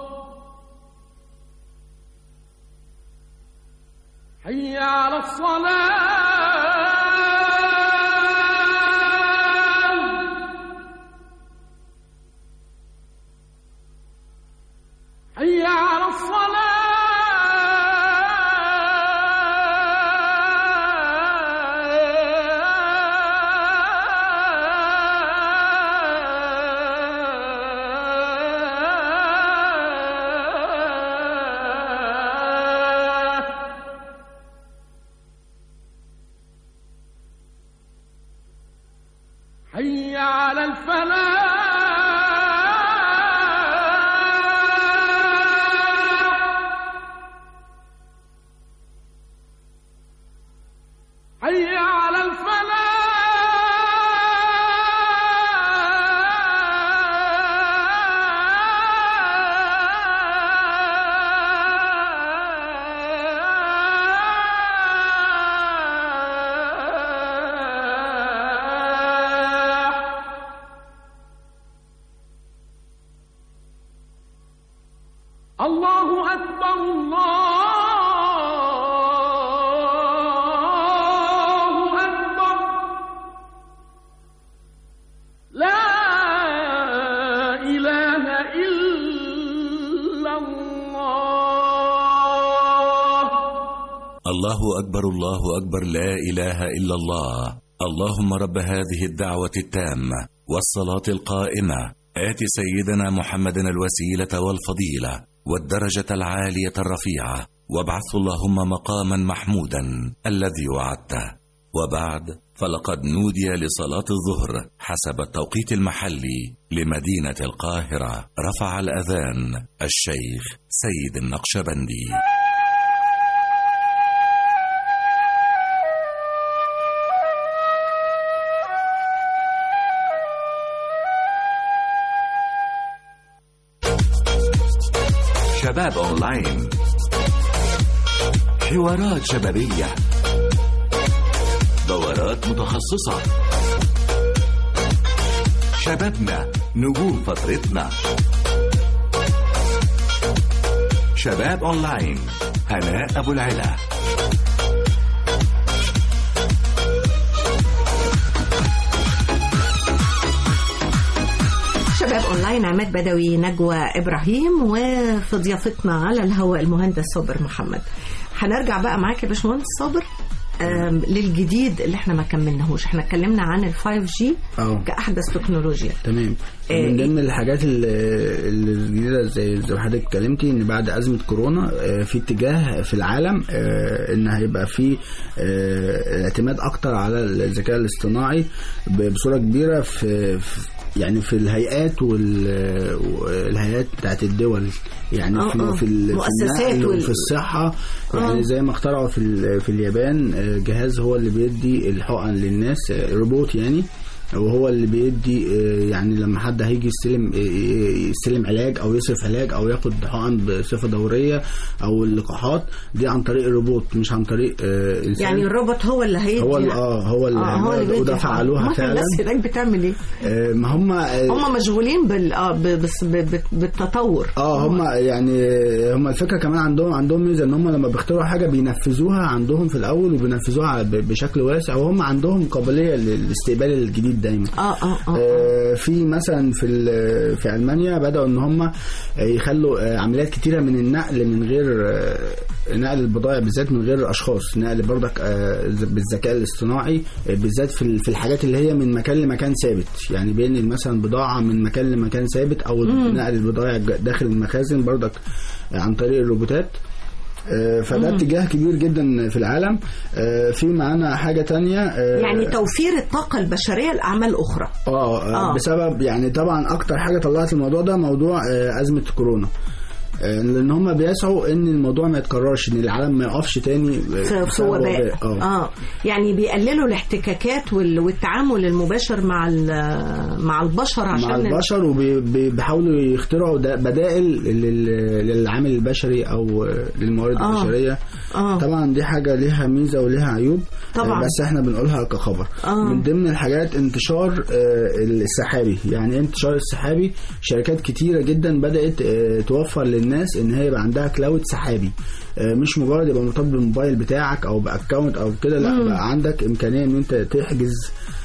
Speaker 6: حي على الصلاة حي على الصلاة حي على الفلاح حي على الفلاح الله أكبر الله
Speaker 1: الله أكبر الله أكبر لا إله إلا الله اللهم رب هذه الدعوة التامة والصلاة القائمة آت سيدنا محمد الوسيلة والفضيلة والدرجة العالية الرفيعة وابعثه اللهم مقاما محمودا الذي وعدته وبعد فلقد نودي لصلاة الظهر حسب التوقيت المحلي لمدينة القاهرة رفع الأذان الشيخ سيد النقشبندي شباب أونلاين حوارات شبابية دورات متخصصة شبابنا نجوم فترتنا شباب أونلاين هناء أبو العلا
Speaker 2: شباب اونلاين عماد بدوي نجوى ابراهيم وفي ضيافتنا على الهواء المهندس صابر محمد هنرجع بقى معاك يا باشمهندس صابر آم، للجديد اللي احنا ما كملناهوش احنا اتكلمنا عن ال 5 جي
Speaker 4: اه
Speaker 2: كاحدث تكنولوجيا
Speaker 4: تمام
Speaker 2: آه،
Speaker 4: من ضمن الحاجات ال- اللي الجديده زي زي ما حضرتك اتكلمتي ان بعد ازمه كورونا آه، في اتجاه في العالم آه، ان هيبقى في آه، الاعتماد اكتر على الذكاء الاصطناعي ب- بصوره كبيره في في- يعني في الهيئات وال- والهيئات بتاعت الدول يعني
Speaker 2: آه،
Speaker 4: في
Speaker 2: آه.
Speaker 4: في ال- في
Speaker 2: مؤسسات
Speaker 4: النقل
Speaker 2: وال-
Speaker 4: وفي الصحه
Speaker 2: آه.
Speaker 4: يعني زي ما اخترعوا في ال- في اليابان آه، جهاز هو اللي بيدي الحقن للناس آه، روبوت يعني وهو اللي بيدي آه، يعني لما حد هيجي يستلم آه، يستلم علاج او يصرف علاج او ياخد حقن بصفه دوريه او اللقاحات دي عن طريق الروبوت مش عن طريق آه، انسان
Speaker 2: يعني الروبوت هو اللي هيدي
Speaker 4: هو اللي اه هو اللي
Speaker 2: اه هو اللي
Speaker 4: عمل
Speaker 2: بيدي
Speaker 4: وده
Speaker 2: الحقن.
Speaker 4: فعلوها
Speaker 2: أمال
Speaker 4: فعلا
Speaker 2: الناس هناك بتعمل ايه؟
Speaker 4: آه، ما هم آه،
Speaker 2: هم مشغولين بال اه ب- بس ب- ب- بالتطور
Speaker 4: اه هم يعني هم الفكره كمان عندهم عندهم ميزه ان هم لما بيخترعوا حاجه بينفذوها عندهم في الاول وبينفذوها ب- بشكل واسع وهم عندهم قابليه لاستقبال الجديد دايما
Speaker 2: اه اه اه
Speaker 4: آه، في مثلا في ال- في المانيا بداوا ان هم يخلوا آه، عمليات كتيره من النقل من غير آه، نقل البضائع بالذات من غير اشخاص نقل برضك آه، بالذكاء الاصطناعي آه، بالذات في ال- في الحاجات اللي هي من مكان لمكان ثابت يعني بين مثلا بضاعه من مكان لمكان ثابت او نقل البضائع ج- داخل المخازن برضك آه، عن طريق الروبوتات آه، فده اتجاه كبير جدا في العالم آه، في معانا حاجه تانية آه،
Speaker 2: يعني توفير الطاقة البشرية لأعمال أخرى
Speaker 4: اه
Speaker 2: آه.
Speaker 4: آه. بسبب يعني طبعا اكتر حاجه طلعت الموضوع ده موضوع آه ازمه كورونا آه، لان هم بيسعوا ان الموضوع ما يتكررش ان العالم ما يقفش تاني آه،
Speaker 2: في في
Speaker 4: بسبب
Speaker 2: وباء
Speaker 4: اه
Speaker 2: اه يعني بيقللوا الاحتكاكات وال- والتعامل المباشر مع ال- مع البشر عشان
Speaker 4: مع البشر وبيحاولوا يخترعوا دا- بدائل لل- للعامل البشري او آه، للموارد
Speaker 2: آه.
Speaker 4: البشريه
Speaker 2: اه
Speaker 4: طبعا دي حاجه ليها ميزه وليها عيوب
Speaker 2: طبعاً.
Speaker 4: آه، بس احنا بنقولها كخبر
Speaker 2: آه.
Speaker 4: من ضمن الحاجات انتشار آه، السحابي يعني إيه انتشار السحابي شركات كتيره جدا بدات آه، توفر للناس ان هي يبقى عندها كلاود سحابي آه، مش مجرد يبقى مرتبط بالموبايل بتاعك او باكونت او كده لا بقى عندك امكانيه ان انت تحجز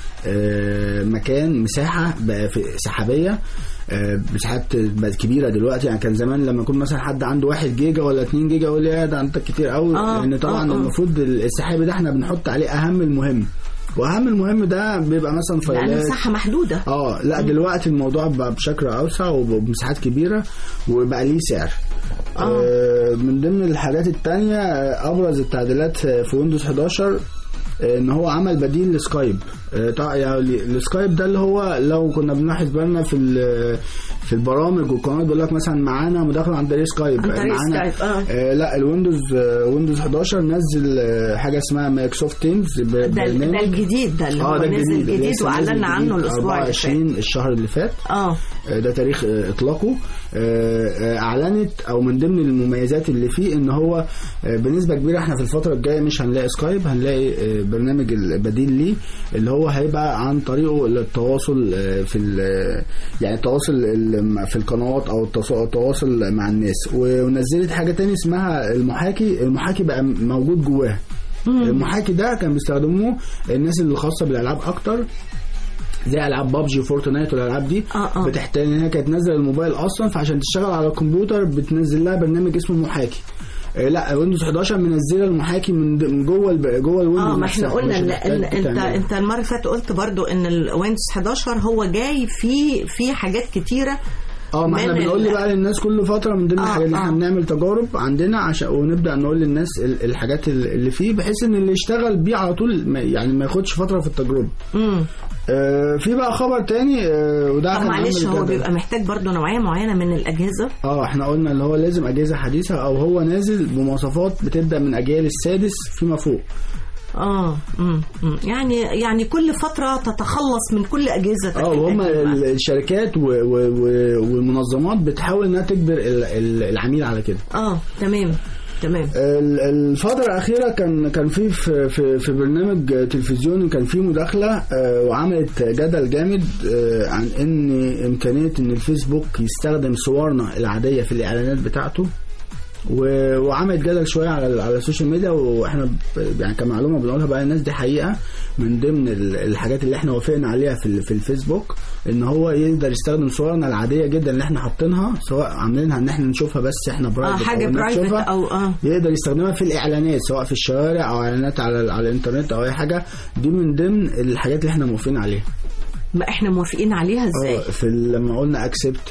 Speaker 4: آه، مكان مساحه بقى في سحابيه آه، مساحات بقت كبيره دلوقتي يعني كان زمان لما يكون مثلا حد عنده واحد جيجا ولا 2 جيجا يقول لي يا ده انت كتير قوي
Speaker 2: آه،
Speaker 4: لان طبعا
Speaker 2: آه، آه.
Speaker 4: المفروض السحابي ده احنا بنحط عليه اهم المهم واهم المهم ده بيبقى مثلا
Speaker 2: لأن
Speaker 4: فايلات
Speaker 2: المساحة محدودة
Speaker 4: اه لا دلوقتي الموضوع بقى بشكل اوسع وبمساحات كبيره وبقى ليه سعر
Speaker 2: آه.
Speaker 4: آه من ضمن الحاجات التانية آه، ابرز التعديلات آه، في ويندوز 11 آه، ان هو عمل بديل لسكايب آه، طا- يعني السكايب ده اللي هو لو كنا بنلاحظ بالنا في ال- في البرامج والقنوات بيقول لك مثلا معانا مداخله عن طريق سكايب
Speaker 2: عن طريق
Speaker 4: معانا
Speaker 2: سكايب، آه.
Speaker 4: آه لا الويندوز آه، ويندوز 11 نزل آه، حاجه اسمها مايكروسوفت تيمز
Speaker 2: ده, ال- ده الجديد ده اللي هو نزل جديد
Speaker 4: لسه
Speaker 2: وأعلنا
Speaker 4: نازل
Speaker 2: عنه
Speaker 4: جديد
Speaker 2: الأسبوع اللي فات
Speaker 4: 24 الشهر اللي فات
Speaker 2: اه
Speaker 4: آه، ده تاريخ آه، اطلاقه آه، آه، اعلنت او من ضمن المميزات اللي فيه ان هو آه، بنسبه كبيره احنا في الفتره الجايه مش هنلاقي سكايب هنلاقي آه، برنامج البديل ليه اللي هو هيبقى عن طريقه للتواصل آه، في ال- يعني التواصل ال- في القنوات او التص- التواصل مع الناس ونزلت حاجه تاني اسمها المحاكي المحاكي بقى موجود جواها المحاكي ده كان بيستخدموه الناس اللي خاصه بالالعاب اكتر زي العاب بابجي وفورتنايت والالعاب دي
Speaker 2: آه، آه.
Speaker 4: بتحتاج ان هي كانت نازله الموبايل اصلا فعشان تشتغل على الكمبيوتر بتنزل لها برنامج اسمه محاكي آه، لا ويندوز 11 منزله المحاكي من د- من جوه الب- جوه الويندوز
Speaker 2: اه ما احنا
Speaker 4: نفسها،
Speaker 2: قلنا
Speaker 4: مش
Speaker 2: ان
Speaker 4: محتاج
Speaker 2: إن انت
Speaker 4: تعملها.
Speaker 2: انت المره اللي فاتت قلت برضو ان الويندوز 11 هو جاي فيه فيه حاجات كتيره
Speaker 4: اه ما احنا
Speaker 2: من
Speaker 4: بنقول
Speaker 2: ال-
Speaker 4: بقى للناس كل فتره من ضمن
Speaker 2: آه،
Speaker 4: الحاجات اللي احنا
Speaker 2: آه.
Speaker 4: بنعمل تجارب عندنا عشان ونبدا نقول للناس ال- الحاجات ال- اللي فيه بحيث ان اللي يشتغل بيه على طول ما- يعني ما ياخدش فتره في التجربه
Speaker 2: امم
Speaker 4: آه في بقى خبر تاني آه وده
Speaker 2: طب
Speaker 4: كان
Speaker 2: معلش
Speaker 4: عامل
Speaker 2: هو
Speaker 4: جدل.
Speaker 2: بيبقى محتاج برضو نوعيه معينه من الاجهزه
Speaker 4: اه احنا قلنا اللي هو لازم اجهزه حديثه او هو نازل بمواصفات بتبدا من اجيال السادس فيما فوق
Speaker 2: اه امم أمم. يعني يعني كل فتره تتخلص من كل اجهزه
Speaker 4: اه وهم
Speaker 2: القديمة.
Speaker 4: ال- الشركات و- و- و- والمنظمات بتحاول انها تجبر ال- ال- العميل على كده
Speaker 2: اه تمام تمام
Speaker 4: ال- الفترة الأخيرة كان كان في في في, في برنامج تلفزيوني كان في مداخلة آه، وعملت جدل جامد آه، عن إن إمكانية إن الفيسبوك يستخدم صورنا العادية في الإعلانات بتاعته و- وعملت جدل شويه على على السوشيال ميديا واحنا ب- يعني كمعلومه بنقولها بقى للناس دي حقيقه من ضمن ال- الحاجات اللي احنا وافقنا عليها في ال- في الفيسبوك ان هو يقدر يستخدم صورنا العاديه جدا اللي احنا حاطينها سواء عاملينها ان احنا نشوفها بس احنا
Speaker 2: اه
Speaker 4: برايفت
Speaker 2: حاجه
Speaker 4: أو الناس
Speaker 2: برايفت
Speaker 4: تشوفها.
Speaker 2: او اه
Speaker 4: يقدر يستخدمها في الاعلانات سواء في الشوارع او اعلانات على على الانترنت او اي حاجه دي من ضمن الحاجات اللي احنا موافقين عليها
Speaker 2: ما احنا موافقين عليها ازاي
Speaker 4: اه في ال- لما قلنا اكسبت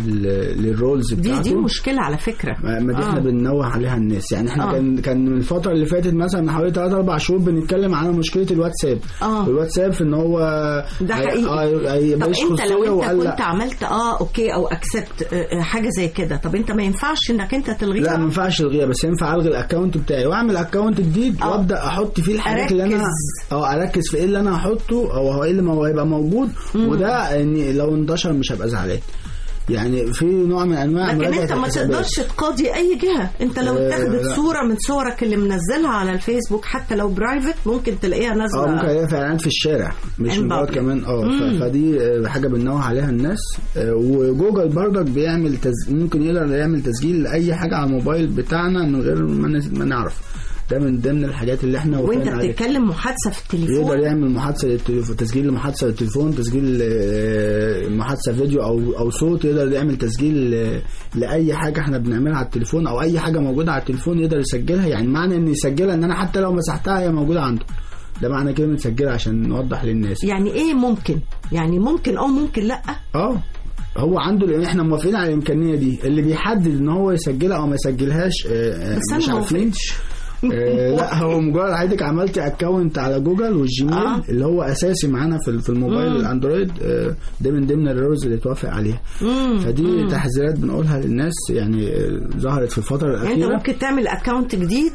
Speaker 4: للرولز
Speaker 2: دي
Speaker 4: بتاعته
Speaker 2: دي مشكله على فكره
Speaker 4: ما ما دي احنا
Speaker 2: آه.
Speaker 4: بننوه عليها الناس يعني احنا
Speaker 2: آه.
Speaker 4: كان كان من الفتره اللي فاتت مثلا من حوالي 3 4 شهور بنتكلم على مشكله الواتساب
Speaker 2: آه.
Speaker 4: الواتساب في ان هو
Speaker 2: ده
Speaker 4: هي-
Speaker 2: حقيقي.
Speaker 4: اه هي-
Speaker 2: طب
Speaker 4: ماليش
Speaker 2: انت
Speaker 4: خصوصية
Speaker 2: لو انت
Speaker 4: وقال
Speaker 2: كنت
Speaker 4: لا.
Speaker 2: عملت اه اوكي او اكسبت حاجه زي كده طب انت ما ينفعش انك انت تلغيها
Speaker 4: لا ما ينفعش الغيها بس ينفع الغي الاكونت بتاعي واعمل اكونت جديد
Speaker 2: آه.
Speaker 4: وابدا احط فيه الحاجات اللي انا
Speaker 2: أركز.
Speaker 4: اه اركز في ايه اللي انا هحطه او هو ايه اللي مو- هيبقى موجود وده ان لو انتشر مش هبقى زعلان يعني في نوع من انواع
Speaker 2: لكن
Speaker 4: مراجعة
Speaker 2: انت ما
Speaker 4: الحسابات.
Speaker 2: تقدرش تقاضي اي جهه انت لو
Speaker 4: آه،
Speaker 2: اتاخدت
Speaker 4: لا.
Speaker 2: صوره من صورك اللي منزلها على الفيسبوك حتى لو برايفت ممكن تلاقيها
Speaker 4: اه ممكن
Speaker 2: نازله
Speaker 4: الاقيها في اعلانات في الشارع مش
Speaker 2: In
Speaker 4: مجرد
Speaker 2: public.
Speaker 4: كمان اه ف- فدي آه، حاجه بننوه عليها الناس آه، وجوجل برضك بيعمل تز... ممكن يقدر يعمل تسجيل لاي حاجه على الموبايل بتاعنا من غير ما, ن... ما نعرف ده من ضمن الحاجات اللي احنا
Speaker 2: وانت
Speaker 4: وافقنا عليها.
Speaker 2: بتتكلم محادثه في
Speaker 4: يقدر
Speaker 2: التليفون
Speaker 4: يعمل محادثه للتليفون تسجيل لمحادثه للتليفون تسجيل آه، محادثه فيديو او او صوت يقدر يعمل تسجيل آه، لاي حاجه احنا بنعملها على التليفون او اي حاجه موجوده على التليفون يقدر يسجلها يعني معنى ان يسجلها ان انا حتى لو مسحتها هي موجوده عنده ده معنى كلمه سجلها عشان نوضح للناس
Speaker 2: يعني ايه ممكن يعني ممكن او ممكن لا
Speaker 4: اه هو عنده لان احنا موافقين على الامكانيه دي اللي بيحدد ان هو يسجلها او ما يسجلهاش آه، آه،
Speaker 2: بس
Speaker 4: مش
Speaker 2: انا ما
Speaker 4: عارفين
Speaker 2: وافقتش
Speaker 4: آه، لا هو مجرد حضرتك عملتي اكونت على جوجل والجيميل
Speaker 2: آه.
Speaker 4: آه. اللي هو اساسي معانا في في الموبايل الاندرويد آه، ده من ضمن الرولز اللي اتوافق عليها
Speaker 2: مم.
Speaker 4: فدي تحذيرات بنقولها للناس يعني آه، ظهرت في الفتره
Speaker 2: يعني انت
Speaker 4: الاخيره
Speaker 2: ممكن تعمل اكونت جديد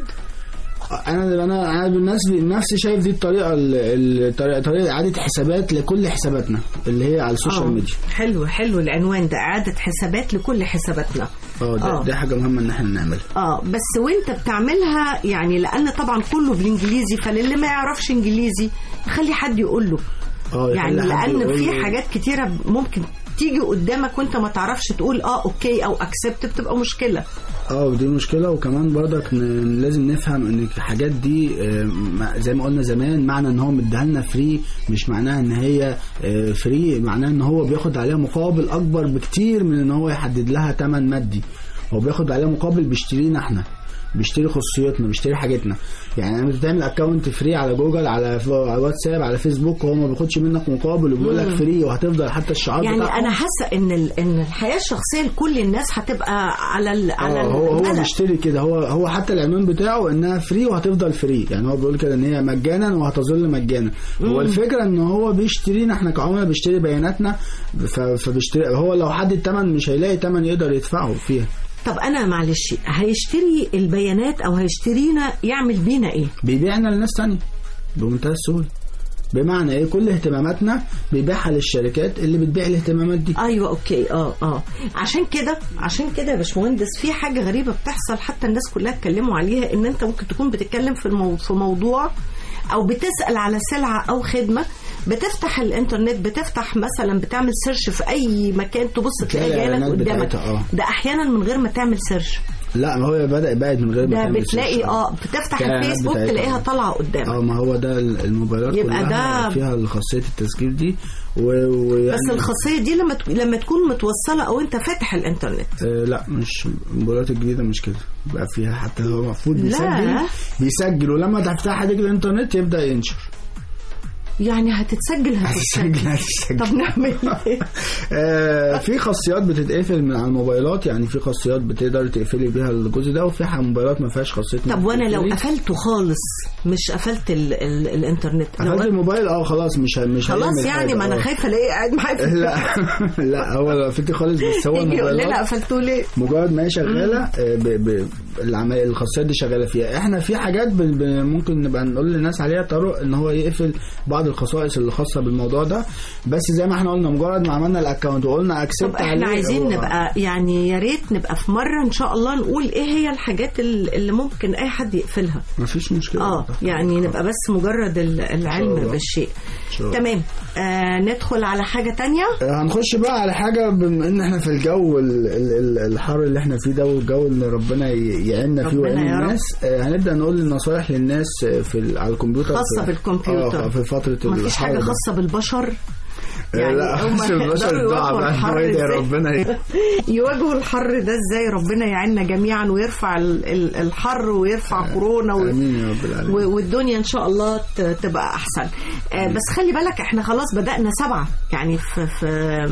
Speaker 4: انا انا انا بالنسبه لنفسي شايف دي الطريقه ال- الطريقه طريقه اعاده حسابات لكل حساباتنا اللي هي على السوشيال
Speaker 2: آه.
Speaker 4: ميديا
Speaker 2: حلو حلو العنوان ده اعاده حسابات لكل حساباتنا
Speaker 4: اه
Speaker 2: آه.
Speaker 4: ده- دي حاجه مهمه ان احنا نعملها
Speaker 2: اه بس وانت بتعملها يعني لان طبعا كله بالانجليزي فللي ما يعرفش انجليزي خلي حد يقول له
Speaker 4: اه
Speaker 2: يعني
Speaker 4: يخلي حد
Speaker 2: لان
Speaker 4: يقول
Speaker 2: في
Speaker 4: له-
Speaker 2: حاجات كتيره ممكن تيجي قدامك وانت ما تعرفش تقول اه اوكي او اكسبت بتبقى مشكله
Speaker 4: اه دي مشكله وكمان برضك ن- لازم نفهم ان الحاجات دي آه، ما- زي ما قلنا زمان معنى ان هو مديها لنا فري مش معناها ان هي فري معناها ان هو بياخد عليها مقابل اكبر بكتير من ان هو يحدد لها ثمن مادي هو بياخد عليها مقابل بيشترينا احنا بيشتري خصوصياتنا بيشتري حاجتنا يعني لما بتعمل اكونت فري على جوجل على ف- على واتساب على فيسبوك هو ما بياخدش منك مقابل وبيقول لك فري وهتفضل حتى الشعار
Speaker 2: يعني
Speaker 4: بتاعهم
Speaker 2: انا حاسه ان ال- ان الحياه الشخصيه لكل الناس هتبقى على ال على
Speaker 4: اه هو هو
Speaker 2: الملأ.
Speaker 4: بيشتري كده هو هو حتى العنوان بتاعه انها فري وهتفضل فري يعني هو بيقول كده ان هي مجانا وهتظل مجانا هو الفكره ان هو بيشترينا احنا كعملاء بيشتري بياناتنا ف- فبيشتري هو لو حد الثمن مش هيلاقي ثمن يقدر يدفعه فيها
Speaker 2: طب انا معلش هيشتري البيانات او هيشترينا يعمل بينا ايه
Speaker 4: بيبيعنا لناس تانية بمنتهى السهوله بمعنى ايه كل اهتماماتنا بيبيعها للشركات اللي بتبيع الاهتمامات دي
Speaker 2: ايوه اوكي اه اه عشان كده عشان كده يا باشمهندس في حاجه غريبه بتحصل حتى الناس كلها اتكلموا عليها ان انت ممكن تكون بتتكلم في المو... في موضوع او بتسال على سلعه او خدمه بتفتح الانترنت بتفتح مثلا بتعمل سيرش في اي مكان تبص
Speaker 4: تلاقي
Speaker 2: تلاقي جايلك
Speaker 4: الإعلانات
Speaker 2: قدامك
Speaker 4: بتاعتها، آه.
Speaker 2: ده احيانا من غير ما تعمل سيرش
Speaker 4: لا ما هو بدا بقت من غير ما
Speaker 2: ده
Speaker 4: تعمل
Speaker 2: بتلاقي
Speaker 4: سيرش.
Speaker 2: اه بتفتح
Speaker 4: كان
Speaker 2: الفيسبوك
Speaker 4: بتاعتها.
Speaker 2: تلاقيها طالعه قدامك
Speaker 4: اه ما هو ده الموبايلات
Speaker 2: يبقى
Speaker 4: كلها
Speaker 2: ده-
Speaker 4: فيها خاصيه التسجيل دي و- ويعني
Speaker 2: بس الخاصيه دي لما تك- لما تكون متوصله او انت فاتح الانترنت
Speaker 4: آه لا مش الموبايلات الجديده مش كده بقى فيها حتى هو المفروض
Speaker 2: لا.
Speaker 4: بيسجل بيسجل ولما تفتح ديك الانترنت يبدا ينشر
Speaker 2: يعني هتتسجل هتتسجل
Speaker 4: هتسجل هتسجل
Speaker 2: طب نعمل ايه؟
Speaker 4: آه، في خاصيات بتتقفل من على الموبايلات يعني في خاصيات بتقدر تقفلي بيها الجزء ده وفي ح- موبايلات ما فيهاش خاصيه
Speaker 2: طب
Speaker 4: إنك
Speaker 2: وانا لو
Speaker 4: تقفلي.
Speaker 2: قفلته خالص مش قفلت ال ال الانترنت لو
Speaker 4: قفلت الموبايل اه خلاص مش ه- مش
Speaker 2: خلاص
Speaker 4: هيعمل
Speaker 2: يعني
Speaker 4: حاجة،
Speaker 2: ما انا
Speaker 4: آه.
Speaker 2: خايفه الاقيه قاعد معايا في
Speaker 4: لا لا هو لو قفلتي خالص بس هو
Speaker 2: يجي يقول لنا
Speaker 4: الموبايلات
Speaker 2: قفلته ليه؟
Speaker 4: مجرد ما هي شغاله آه، ب... ب... العمل الخاصيات دي شغاله فيها احنا في حاجات ب... ب... ممكن نبقى نقول للناس عليها طرق ان هو يقفل بعض الخصائص اللي خاصه بالموضوع ده بس زي ما احنا قلنا مجرد ما عملنا الاكونت وقلنا
Speaker 2: طب
Speaker 4: اكسبت عليه
Speaker 2: احنا عايزين
Speaker 4: هو-
Speaker 2: نبقى يعني يا ريت نبقى في مره ان شاء الله نقول ايه هي الحاجات ال- اللي ممكن اي حد يقفلها
Speaker 4: مفيش مشكله
Speaker 2: اه يعني نبقى بس مجرد ال- العلم
Speaker 4: الله.
Speaker 2: بالشيء
Speaker 4: شاء الله.
Speaker 2: تمام آه ندخل على حاجه تانية
Speaker 4: آه، هنخش بقى على حاجة بما ان احنا في الجو ال- ال- ال- الحر اللي احنا فيه ده والجو اللي ربنا ي- يعيننا فيه
Speaker 2: ربنا
Speaker 4: ويعين
Speaker 2: يا رب.
Speaker 4: الناس آه، هنبدأ نقول النصايح للناس آه، في ال- على الكمبيوتر
Speaker 2: خاصه
Speaker 4: في-
Speaker 2: بالكمبيوتر
Speaker 4: اه في فترة
Speaker 2: ما فيش
Speaker 4: الحر
Speaker 2: حاجه
Speaker 4: ده.
Speaker 2: خاصه بالبشر
Speaker 4: آه، لا
Speaker 2: هم
Speaker 4: بس البشر
Speaker 2: يقدروا
Speaker 4: ضاع
Speaker 2: يواجهوا
Speaker 4: بقى
Speaker 2: الحر
Speaker 4: يا
Speaker 2: إزاي؟
Speaker 4: ربنا ي-
Speaker 2: يواجهوا الحر ده ازاي ربنا يعيننا جميعا ويرفع ال- ال- الحر ويرفع كورونا و...
Speaker 4: امين يا رب العالمين
Speaker 2: و- والدنيا ان شاء الله ت- تبقى احسن آه، بس خلي بالك احنا خلاص بدأنا سبعة يعني في, في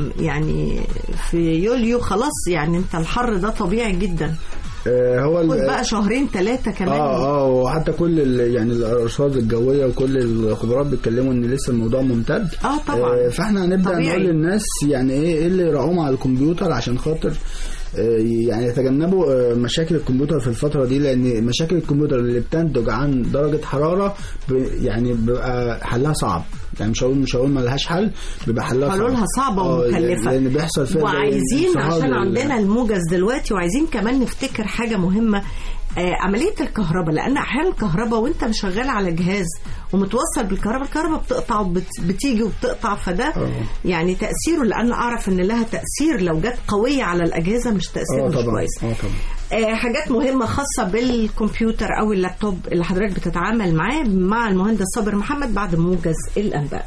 Speaker 2: يعني في يوليو خلاص يعني انت الحر ده طبيعي جدا
Speaker 4: آه، هو ال-
Speaker 2: خد بقى شهرين ثلاثة كمان
Speaker 4: اه اه وحتى كل ال- يعني الارصاد الجويه وكل الخبراء بيتكلموا ان لسه الموضوع ممتد
Speaker 2: اه طبعا
Speaker 4: آه، فاحنا هنبدا
Speaker 2: طبيعي.
Speaker 4: نقول للناس يعني ايه ايه اللي يراعوهم على الكمبيوتر عشان خاطر آه، يعني يتجنبوا آه، مشاكل الكمبيوتر في الفتره دي لان مشاكل الكمبيوتر اللي بتنتج عن درجه حراره ب- يعني بيبقى حلها صعب يعني مش هقول مش هقول ما لهاش حل بيبقى حلها صعب
Speaker 2: حلولها صعبة
Speaker 4: آه،
Speaker 2: ومكلفة
Speaker 4: لان بيحصل فيها زي
Speaker 2: وعايزين
Speaker 4: انصهار
Speaker 2: عشان
Speaker 4: لل-
Speaker 2: عندنا الموجز دلوقتي وعايزين كمان نفتكر حاجة مهمة آه عملية الكهرباء لأن أحيانا الكهرباء وأنت شغال على جهاز ومتوصل بالكهرباء الكهرباء بتقطع وبتيجي وبتقطع فده
Speaker 4: آه.
Speaker 2: يعني تأثيره لأن أعرف إن لها تأثير لو جت قوية على الأجهزة مش تأثير
Speaker 4: اه
Speaker 2: مش
Speaker 4: طبعا
Speaker 2: كويس
Speaker 4: اه طبعا
Speaker 2: آه، حاجات مهمة خاصة بالكمبيوتر أو اللابتوب اللي حضرتك بتتعامل معاه مع المهندس صابر محمد بعد موجز الأنباء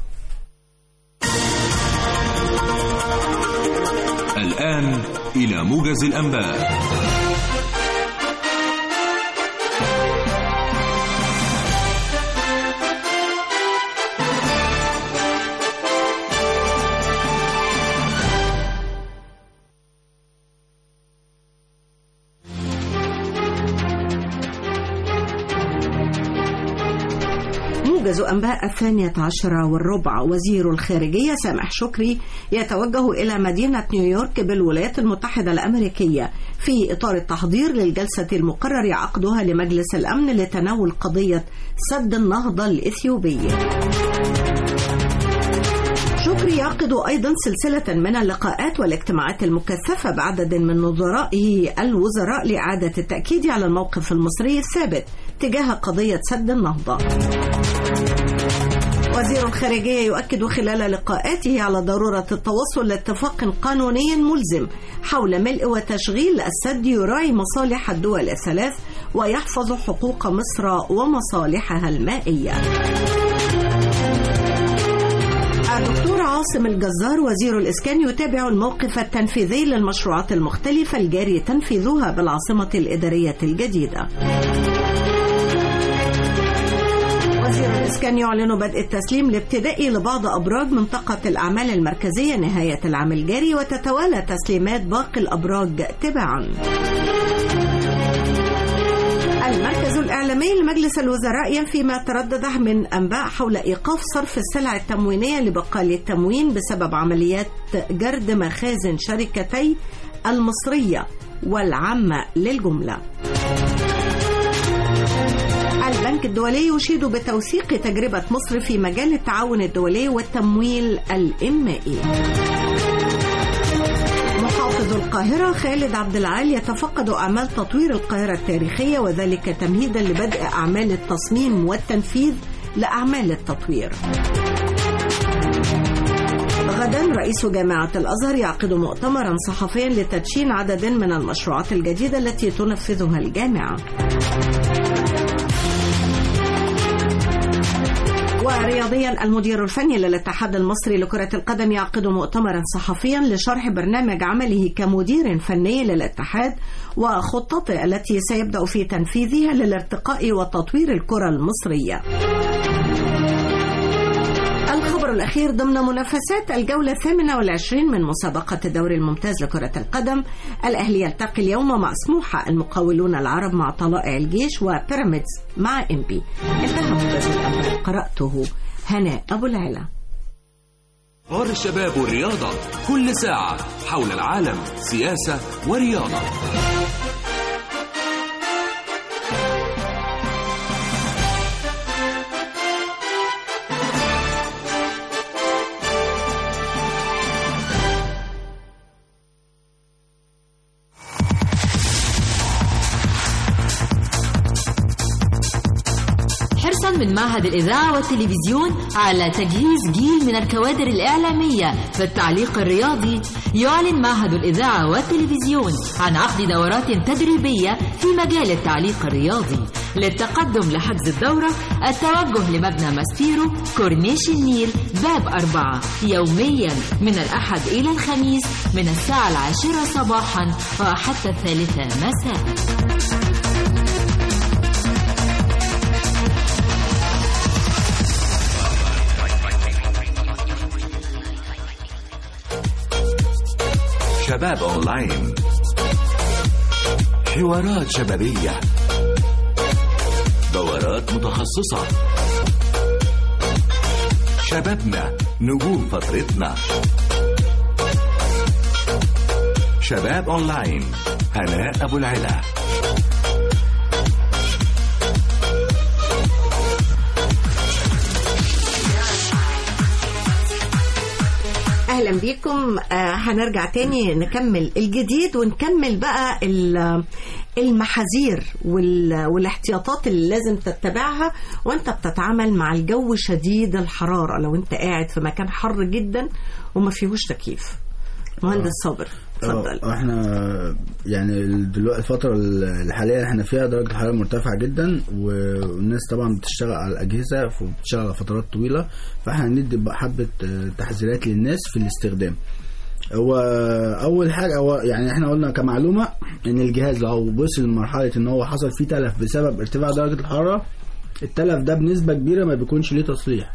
Speaker 7: الآن إلى موجز الأنباء
Speaker 2: موجز أنباء الثانية عشرة والربع وزير الخارجية سامح شكري يتوجه إلى مدينة نيويورك بالولايات المتحدة الأمريكية في إطار التحضير للجلسة المقرر عقدها لمجلس الأمن لتناول قضية سد النهضة الإثيوبي شكري يعقد أيضا سلسلة من اللقاءات والاجتماعات المكثفة بعدد من نظرائه الوزراء لإعادة التأكيد على الموقف المصري الثابت تجاه قضية سد النهضة وزير الخارجية يؤكد خلال لقاءاته على ضرورة التوصل لاتفاق قانوني ملزم حول ملء وتشغيل السد يراعي مصالح الدول الثلاث ويحفظ حقوق مصر ومصالحها المائية. الدكتور عاصم الجزار وزير الإسكان يتابع الموقف التنفيذي للمشروعات المختلفة الجاري تنفيذها بالعاصمة الإدارية الجديدة. وزير الإسكان يعلن بدء التسليم الابتدائي لبعض أبراج منطقة الأعمال المركزية نهاية العام الجاري وتتوالى تسليمات باقي الأبراج تباعا. المركز الإعلامي لمجلس الوزراء ينفي ما تردد من أنباء حول إيقاف صرف السلع التموينية لبقال التموين بسبب عمليات جرد مخازن شركتي المصرية والعامة للجملة. البنك الدولي يشيد بتوثيق تجربة مصر في مجال التعاون الدولي والتمويل الإنمائي. محافظ القاهرة خالد عبد العال يتفقد أعمال تطوير القاهرة التاريخية وذلك تمهيدا لبدء أعمال التصميم والتنفيذ لأعمال التطوير. غدا رئيس جامعة الأزهر يعقد مؤتمرا صحفيا لتدشين عدد من المشروعات الجديدة التي تنفذها الجامعة ورياضيا المدير الفني للاتحاد المصري لكرة القدم يعقد مؤتمرا صحفيا لشرح برنامج عمله كمدير فني للاتحاد وخطته التي سيبدأ في تنفيذها للارتقاء وتطوير الكرة المصرية. الخبر الأخير ضمن منافسات الجولة الثامنة والعشرين من مسابقة الدوري الممتاز لكرة القدم الأهلي يلتقي اليوم مع سموحة المقاولون العرب مع طلائع الجيش وبيراميدز مع إنبي انتهى موجز الأنباء قرأته هناء أبو العلا
Speaker 7: أخبار الشباب والرياضة كل ساعة حول العالم سياسة ورياضة
Speaker 8: حرصا من معهد الإذاعة والتلفزيون على تجهيز جيل من الكوادر الإعلامية في التعليق الرياضي يعلن معهد الإذاعة والتلفزيون عن عقد دورات تدريبية في مجال التعليق الرياضي للتقدم لحجز الدورة التوجه لمبنى ماسبيرو كورنيش النيل باب أربعة يوميا من الأحد إلى الخميس من الساعة العاشرة صباحا وحتى الثالثة مساء
Speaker 1: شباب أونلاين حوارات شبابية دورات متخصصة شبابنا نجوم فترتنا شباب أونلاين هناء أبو العلا
Speaker 2: اهلا بيكم آه هنرجع تاني نكمل الجديد ونكمل بقى ال- المحاذير وال- والاحتياطات اللي لازم تتبعها وانت بتتعامل مع الجو شديد الحرارة لو انت قاعد في مكان حر جدا وما فيهوش تكييف مهندس صابر اتفضل
Speaker 4: آه، احنا يعني دلوقتي الفترة الحالية اللي احنا فيها درجة الحرارة مرتفعة جدا والناس طبعا بتشتغل على الأجهزة وبتشتغل على فترات طويلة فاحنا هندي بقى حبة آه، تحذيرات للناس في الاستخدام هو اول حاجه هو يعني احنا قلنا كمعلومه ان الجهاز لو وصل لمرحله ان هو حصل فيه تلف بسبب ارتفاع درجه الحراره التلف ده بنسبه كبيره ما بيكونش ليه تصليح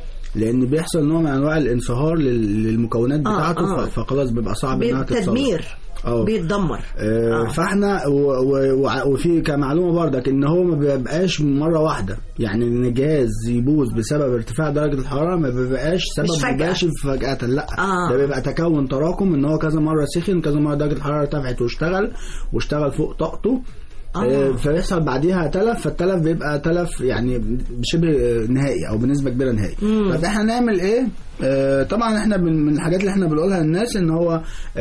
Speaker 4: لان بيحصل نوع من انواع الانصهار لل- للمكونات
Speaker 2: آه،
Speaker 4: بتاعته
Speaker 2: آه.
Speaker 4: ف- فخلاص بيبقى صعب انها تتصلح
Speaker 2: بالتدمير
Speaker 4: اه
Speaker 2: بيتدمر
Speaker 4: آه،
Speaker 2: آه.
Speaker 4: فاحنا و- و- وع- وفي كمعلومه برضك ان هو ما بيبقاش مره واحده يعني ان الجهاز يبوظ بسبب ارتفاع درجه الحراره ما بيبقاش سبب
Speaker 2: مش فجأة.
Speaker 4: مباشر فجاه لا
Speaker 2: آه.
Speaker 4: ده بيبقى تكون تراكم ان هو كذا مره سخن كذا مره درجه الحراره ارتفعت واشتغل واشتغل فوق طاقته
Speaker 2: آه.
Speaker 4: آه، فيحصل بعديها تلف فالتلف بيبقى تلف يعني شبه نهائي او بنسبه كبيره نهائي طب احنا نعمل ايه آه، طبعا احنا من من الحاجات اللي احنا بنقولها للناس ان هو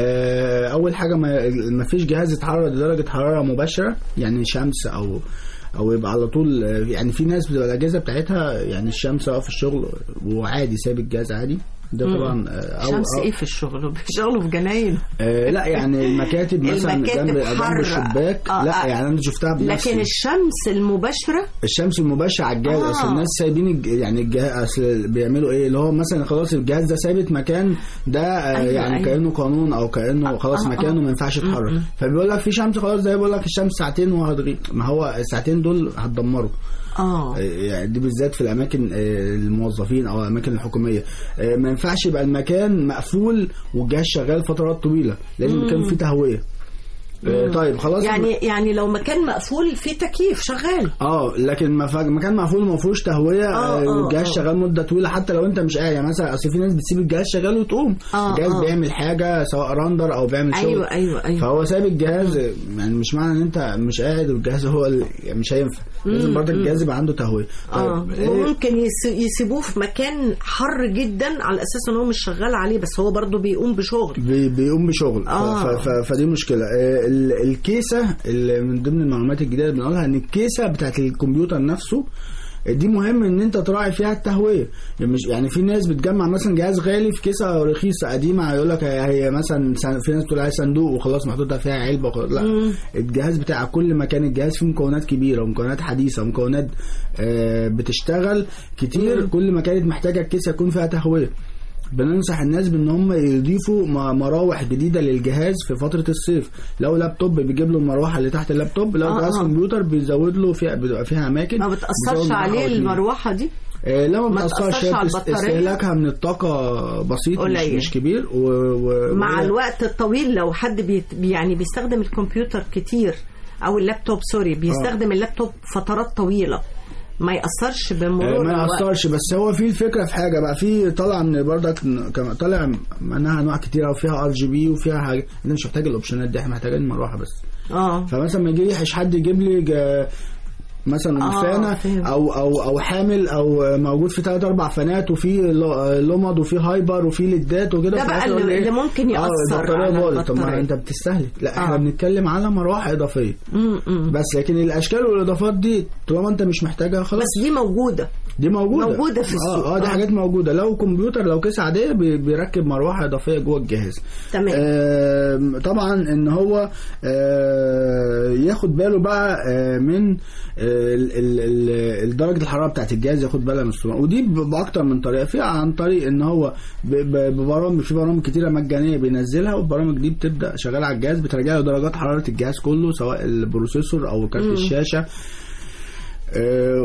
Speaker 4: آه، اول حاجه ما ما فيش جهاز يتحرر لدرجه حراره مباشره يعني شمس او او يبقى على طول آه، يعني في ناس بتبقى الاجهزه بتاعتها يعني الشمس اه في الشغل وعادي سايب الجهاز عادي ده طبعا آه، أو
Speaker 2: شمس
Speaker 4: أو
Speaker 2: ايه في الشغل بيشتغلوا في جناين
Speaker 4: آه لا يعني المكاتب مثلا
Speaker 2: المكاتب
Speaker 4: جنب
Speaker 2: حر.
Speaker 4: جنب الشباك
Speaker 2: آه،
Speaker 4: لا
Speaker 2: آه.
Speaker 4: يعني انا شفتها بنفسي
Speaker 2: لكن الشمس المباشرة
Speaker 4: الشمس المباشره على الجهاز
Speaker 2: آه.
Speaker 4: اصل الناس سايبين الج... يعني الجهاز اصل بيعملوا ايه اللي هو مثلا خلاص الجهاز ده ثابت مكان ده آه
Speaker 2: أيوة،
Speaker 4: يعني
Speaker 2: أيوة.
Speaker 4: كانه قانون او كانه خلاص
Speaker 2: آه،
Speaker 4: مكانه
Speaker 2: آه.
Speaker 4: ما ينفعش يتحرك فبيقول لك في شمس خلاص زي بيقول لك الشمس ساعتين وهتغيب ما هو الساعتين دول هتدمره
Speaker 2: اه
Speaker 4: آه، يعني دي بالذات في الاماكن آه، الموظفين او الاماكن الحكوميه آه، ما ينفعش يبقى المكان مقفول والجهاز شغال فترات طويله لازم يكون فيه تهويه آه، طيب خلاص
Speaker 2: يعني يعني لو مكان مقفول في تكييف شغال
Speaker 4: اه لكن ما فا- مكان مقفول ما فيهوش تهويه
Speaker 2: آه،
Speaker 4: آه
Speaker 2: آه،
Speaker 4: والجهاز
Speaker 2: آه.
Speaker 4: شغال مده طويله حتى لو انت مش قاعد يعني مثلا اصل في ناس بتسيب الجهاز شغال وتقوم
Speaker 2: آه،
Speaker 4: الجهاز
Speaker 2: آه.
Speaker 4: بيعمل حاجه سواء راندر او بيعمل شغل
Speaker 2: ايوه ايوه ايوه
Speaker 4: فهو سايب الجهاز يعني مش معنى ان انت مش قاعد والجهاز هو ال- يعني مش هينفع لازم برضه الجهاز يبقى عنده تهويه
Speaker 2: اه
Speaker 4: طيب إيه
Speaker 2: وممكن يس- يسيبوه في مكان حر جدا على اساس ان هو مش شغال عليه بس هو برضه بيقوم بشغل
Speaker 4: بي- بيقوم بشغل ف-
Speaker 2: آه.
Speaker 4: ف- ف- فدي مشكله آه، ال- الكيسه اللي من ضمن المعلومات الجديده اللي بنقولها ان الكيسه بتاعت الكمبيوتر نفسه دي مهم ان انت تراعي فيها التهويه يعني مش يعني في ناس بتجمع مثلا جهاز غالي في كيسه رخيصه قديمه يقول لك هي هي مثلا سن- في ناس تقول عليها صندوق وخلاص محطوطه فيها علبه وخلاص لا الجهاز بتاعك كل ما كان الجهاز فيه مكونات كبيره ومكونات حديثه ومكونات آه بتشتغل كتير كل ما كانت محتاجه الكيسه يكون فيها تهويه بننصح الناس بان هم يضيفوا م- مراوح جديده للجهاز في فتره الصيف لو لابتوب بيجيب له المروحه اللي تحت اللابتوب لو
Speaker 2: آه،
Speaker 4: جهاز
Speaker 2: آه.
Speaker 4: كمبيوتر بيزود له فيها بيبقى فيها اماكن
Speaker 2: ما
Speaker 4: بيزود
Speaker 2: بتاثرش
Speaker 4: مروحة
Speaker 2: عليه
Speaker 4: واتنين.
Speaker 2: المروحه دي
Speaker 4: آه، لا ما
Speaker 2: ما
Speaker 4: بتاثرش
Speaker 2: تأثرش
Speaker 4: هي
Speaker 2: على
Speaker 4: بتس-
Speaker 2: البطارية؟
Speaker 4: استهلاكها من الطاقه بسيط مش,
Speaker 2: قليل.
Speaker 4: مش كبير و... و...
Speaker 2: مع
Speaker 4: وهي-
Speaker 2: الوقت الطويل لو حد بيت يعني بيستخدم الكمبيوتر كتير او اللابتوب سوري بيستخدم اللابتوب فترات طويله ما ياثرش
Speaker 4: آه،
Speaker 2: بمرور
Speaker 4: ما
Speaker 2: الوقت
Speaker 4: يأثرش بس هو في الفكره في حاجه بقى في طالع من بردك كمان طالع منها انواع كتيره وفيها ار جي بي وفيها حاجه انا مش محتاج الاوبشنات دي احنا محتاجين مروحه بس
Speaker 2: اه
Speaker 4: فمثلا ما يجي يحش حد يجيب لي جا- مثلا
Speaker 2: آه،
Speaker 4: فانه
Speaker 2: فهمت.
Speaker 4: او او او حامل او موجود في ثلاث اربع فانات وفي ل- لمض وفي هايبر وفي ليدات وكده
Speaker 2: ده
Speaker 4: في
Speaker 2: بقى
Speaker 4: الآخر
Speaker 2: اللي-
Speaker 4: يقول لي
Speaker 2: اللي ممكن
Speaker 4: اه
Speaker 2: يأثر
Speaker 4: البطاريه
Speaker 2: على
Speaker 4: باظت طب ما
Speaker 2: البطارية.
Speaker 4: انت بتستهلك لا احنا
Speaker 2: آه.
Speaker 4: بنتكلم على مروحه اضافيه
Speaker 2: م-م.
Speaker 4: بس لكن الاشكال والاضافات دي طالما انت مش محتاجها خلاص
Speaker 2: بس دي موجوده
Speaker 4: دي موجوده
Speaker 2: موجودة في السوق.
Speaker 4: اه اه دي
Speaker 2: آه.
Speaker 4: حاجات موجوده لو كمبيوتر لو كيس عاديه بي- بيركب مروحه اضافيه جوه الجهاز
Speaker 2: تمام.
Speaker 4: آه طبعا ان هو آه ياخد باله بقى آه من آه ال- ال- ال- درجه الحراره بتاعت الجهاز ياخد بالها من الصوره ودي ب- باكتر من طريقه في عن طريق ان هو ب- ب- ببرامج في برامج كتيره مجانيه بينزلها والبرامج دي بتبدا شغاله على الجهاز بتراجع له درجات حراره الجهاز كله سواء البروسيسور او كارت الشاشه آه،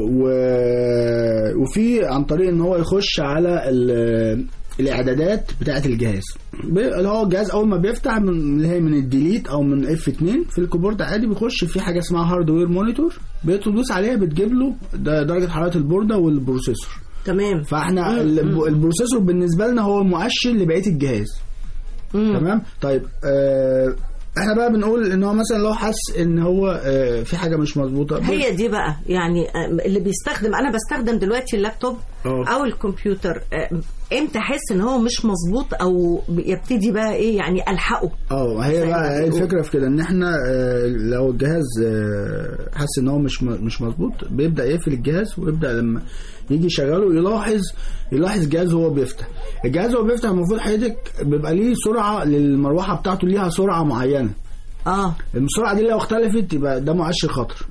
Speaker 4: و- وفي عن طريق ان هو يخش على ال- الاعدادات بتاعه الجهاز ب- اللي هو الجهاز اول ما بيفتح من اللي هي من الديليت او من اف 2 في الكيبورد عادي بيخش في حاجه اسمها هاردوير مونيتور بتدوس عليها بتجيب له ده درجه حراره البورده والبروسيسور
Speaker 2: تمام
Speaker 4: فاحنا ال- البروسيسور بالنسبه لنا هو المؤشر لبقيه الجهاز
Speaker 2: مم.
Speaker 4: تمام طيب آه احنا بقى بنقول ان هو مثلا لو حس ان هو آه في حاجه مش مظبوطه
Speaker 2: هي دي بقى يعني آه، اللي بيستخدم انا بستخدم دلوقتي اللابتوب
Speaker 4: أوه.
Speaker 2: او الكمبيوتر آه، امتى احس ان هو مش مظبوط او يبتدي بقى ايه يعني الحقه
Speaker 4: اه هي
Speaker 2: زي ما
Speaker 4: بقى هي
Speaker 2: بتقول.
Speaker 4: الفكره في كده ان احنا آه، لو الجهاز آه، حس ان هو مش م- مش مظبوط بيبدا يقفل الجهاز ويبدا لما يجي يشغله يلاحظ يلاحظ الجهاز وهو بيفتح الجهاز وهو بيفتح المفروض حضرتك بيبقى ليه سرعه للمروحه بتاعته ليها سرعه معينه
Speaker 2: اه
Speaker 4: السرعه دي لو اختلفت يبقى ده مؤشر خطر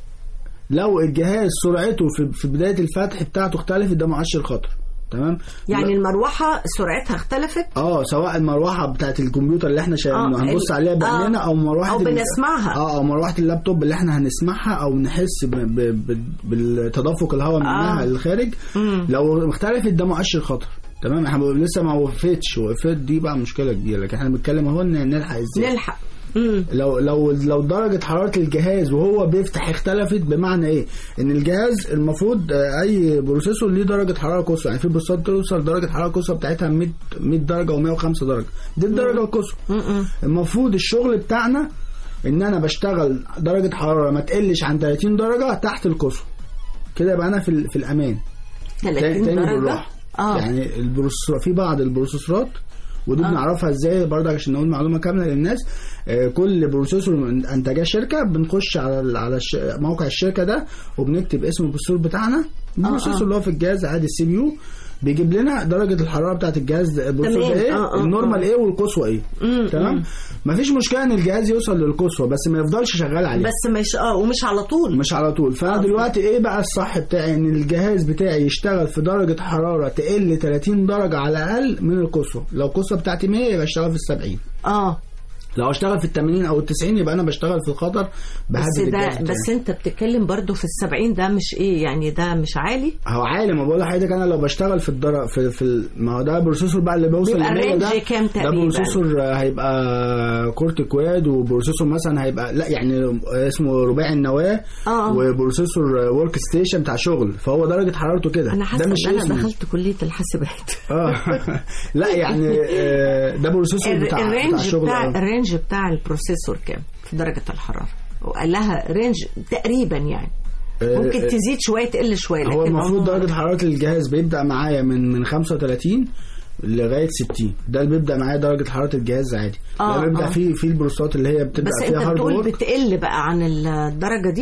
Speaker 4: لو الجهاز سرعته في في بدايه الفتح بتاعته اختلفت ده مؤشر خطر تمام
Speaker 2: يعني المروحه سرعتها اختلفت
Speaker 4: اه سواء المروحه بتاعت الكمبيوتر اللي احنا شا...
Speaker 2: آه،
Speaker 4: هنبص
Speaker 2: ال-
Speaker 4: عليها
Speaker 2: آه،
Speaker 4: بعيننا او مروحه
Speaker 2: أو
Speaker 4: ال-
Speaker 2: بنسمعها.
Speaker 4: اه او مروحه اللابتوب اللي احنا هنسمعها او نحس ب... ب... ب... بالتدفق الهواء منها
Speaker 2: آه.
Speaker 4: للخارج
Speaker 2: مم.
Speaker 4: لو اختلفت ده مؤشر خطر تمام احنا لسه ما وقفتش وقفت دي بقى مشكله كبيره لكن احنا بنتكلم اهو ان نلحق ازاي
Speaker 2: نلحق مم.
Speaker 4: لو لو لو درجه حراره الجهاز وهو بيفتح اختلفت بمعنى ايه ان الجهاز المفروض آه، اي بروسيسور ليه درجه حراره قصوى يعني في بروسيسورات توصل درجه حراره قصوى بتاعتها 100 100 درجه و105 درجه دي الدرجه القصوى
Speaker 2: م-م.
Speaker 4: المفروض الشغل بتاعنا ان انا بشتغل درجه حراره ما تقلش عن 30 درجه تحت القصوى كده يبقى انا في ال- في الامان
Speaker 2: 30
Speaker 4: تاني تاني
Speaker 2: درجه
Speaker 4: بالراحه
Speaker 2: اه
Speaker 4: يعني البروسيسور في بعض البروسيسورات ودي
Speaker 2: آه.
Speaker 4: بنعرفها ازاي برضه عشان نقول معلومه كامله للناس آه، كل بروسيسور من انتاجها شركه بنخش على ال- على الش- موقع الشركه ده وبنكتب اسم البروسيسور بتاعنا البروسيسور اللي هو في الجهاز عادي السي بي يو بيجيب لنا درجه الحراره بتاعت الجهاز ده البروسيسور
Speaker 2: تمام.
Speaker 4: ده ايه
Speaker 2: آه، آه،
Speaker 4: النورمال
Speaker 2: آه.
Speaker 4: ايه والقصوى ايه
Speaker 2: مم،
Speaker 4: تمام
Speaker 2: مم.
Speaker 4: مفيش مشكله ان الجهاز يوصل للقصوى بس ما يفضلش شغال عليه
Speaker 2: بس مش اه ومش على طول
Speaker 4: مش على طول فانا دلوقتي ايه بقى الصح بتاعي ان الجهاز بتاعي يشتغل في درجه حراره تقل 30 درجه على الاقل من القصوى لو القصوى بتاعتي 100 يبقى اشتغل في ال 70
Speaker 2: اه
Speaker 4: لو اشتغل في ال 80 او ال 90 يبقى انا بشتغل في الخطر بهدد
Speaker 2: بس
Speaker 4: الجهاز
Speaker 2: ده
Speaker 4: بتاعي.
Speaker 2: بس انت بتتكلم برضو في السبعين ده مش ايه يعني ده مش عالي
Speaker 4: هو عالي ما بقول لحضرتك انا لو بشتغل في الدر... في في ال- ما هو ده بروسيسور بقى اللي بيوصل
Speaker 2: بيبقى
Speaker 4: ل 100 ده
Speaker 2: الرينج كام
Speaker 4: ده
Speaker 2: تقريباً؟
Speaker 4: بروسيسور آه، هيبقى كورت كواد وبروسيسور مثلا هيبقى لا يعني اسمه رباعي النواه
Speaker 2: آه.
Speaker 4: وبروسيسور ورك ستيشن بتاع شغل فهو درجه حرارته كده
Speaker 2: انا
Speaker 4: ده
Speaker 2: حاسه
Speaker 4: مش
Speaker 2: ان انا
Speaker 4: اسمه.
Speaker 2: دخلت كليه الحاسبات
Speaker 4: اه لا يعني آه، ده بروسيسور
Speaker 2: الر-
Speaker 4: بتاع بتاع
Speaker 2: الرينج
Speaker 4: شغل
Speaker 2: بتاع
Speaker 4: آه.
Speaker 2: الرينج بتاع البروسيسور كام في درجه الحراره وقال لها رينج تقريبا يعني
Speaker 4: آه،
Speaker 2: ممكن
Speaker 4: آه،
Speaker 2: تزيد شويه تقل شويه
Speaker 4: هو
Speaker 2: لكن
Speaker 4: المفروض
Speaker 2: عموماً-
Speaker 4: درجه حراره الجهاز بيبدا معايا من من 35 لغايه 60 ده اللي بيبدا معايا درجه حراره الجهاز عادي
Speaker 2: آه،
Speaker 4: ده بيبدا
Speaker 2: آه.
Speaker 4: فيه في البروسيسورات اللي هي بتبدا
Speaker 2: بس
Speaker 4: فيها
Speaker 2: انت
Speaker 4: هارد
Speaker 2: بتقول
Speaker 4: وورك
Speaker 2: بتقل بقى عن الدرجه دي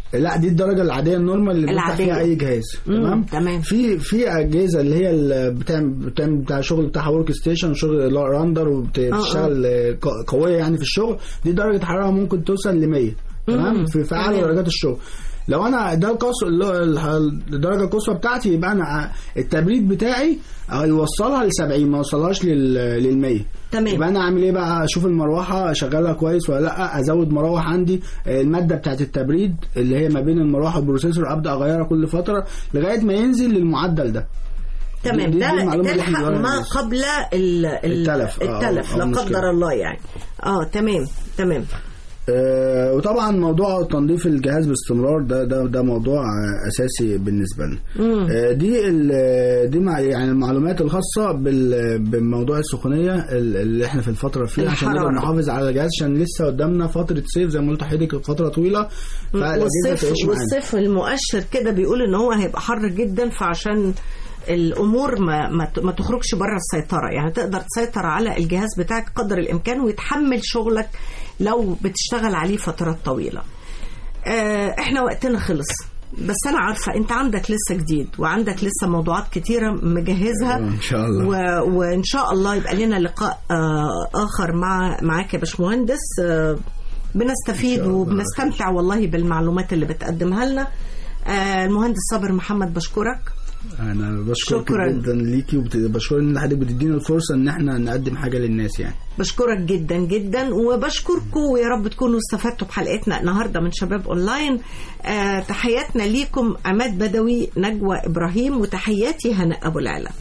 Speaker 4: لا دي الدرجه العاديه النورمال اللي بيفتح
Speaker 2: العادية.
Speaker 4: فيها اي جهاز
Speaker 2: مم،
Speaker 4: تمام
Speaker 2: تمام.
Speaker 4: في في اجهزه اللي هي اللي بتعمل بتعمل بتاع شغل بتاعها ورك ستيشن شغل اللي هو راندر وبتشتغل قويه يعني في الشغل دي درجه حراره ممكن توصل ل 100 تمام في في اعلى
Speaker 2: تمام.
Speaker 4: درجات الشغل لو انا ده القص اللي هو ال- الدرجه القصوى بتاعتي يبقى انا التبريد بتاعي يوصلها ل 70 ما يوصلهاش لل لل 100
Speaker 2: تمام.
Speaker 4: يبقى انا اعمل ايه بقى اشوف المروحه اشغلها كويس ولا لا ازود مراوح عندي آه، الماده بتاعت التبريد اللي هي ما بين المروحه والبروسيسور ابدا اغيرها كل فتره لغايه ما ينزل للمعدل ده
Speaker 2: تمام
Speaker 4: دي- دي
Speaker 2: ده
Speaker 4: المعلومة اللي احنا
Speaker 2: تلحق
Speaker 4: بنقولها
Speaker 2: ما
Speaker 4: للناس.
Speaker 2: قبل ال ال
Speaker 4: التلف، آه،
Speaker 2: التلف
Speaker 4: أو- أو
Speaker 2: لا
Speaker 4: مشكلة.
Speaker 2: قدر الله يعني اه تمام تمام
Speaker 4: آه، وطبعا موضوع تنظيف الجهاز باستمرار ده ده ده موضوع آه، اساسي بالنسبه لنا آه، دي ال- دي مع يعني المعلومات الخاصه بال- بموضوع السخونيه ال- اللي احنا في الفتره فيها عشان نقدر
Speaker 2: الحرارة.
Speaker 4: نحافظ على الجهاز عشان لسه قدامنا فتره صيف زي ما قلت لحضرتك فتره طويله فالأجهزة
Speaker 2: والصيف
Speaker 4: تعيش معانا.
Speaker 2: والصيف المؤشر كده بيقول ان هو هيبقى حر جدا فعشان الامور ما ما ت- ما تخرجش بره السيطره يعني تقدر تسيطر على الجهاز بتاعك قدر الامكان ويتحمل شغلك لو بتشتغل عليه فترات طويله آه، احنا وقتنا خلص بس انا عارفه انت عندك لسه جديد وعندك لسه موضوعات كتيره مجهزها
Speaker 4: ان شاء الله
Speaker 2: و... وان شاء الله يبقى لنا لقاء آه اخر مع معاك يا باشمهندس آه بنستفيد
Speaker 4: إن شاء الله.
Speaker 2: وبنستمتع والله بالمعلومات اللي بتقدمها لنا آه المهندس صابر محمد بشكرك
Speaker 4: انا بشكرك
Speaker 2: شكراً.
Speaker 4: جدا ليكي وبشكر ان حضرتك بتدينا الفرصه ان احنا نقدم حاجه للناس يعني
Speaker 2: بشكرك جدا جدا وبشكركم ويا رب تكونوا استفدتوا بحلقتنا النهارده من شباب اونلاين آه تحياتنا ليكم عماد بدوي نجوى ابراهيم وتحياتي هناء ابو العلا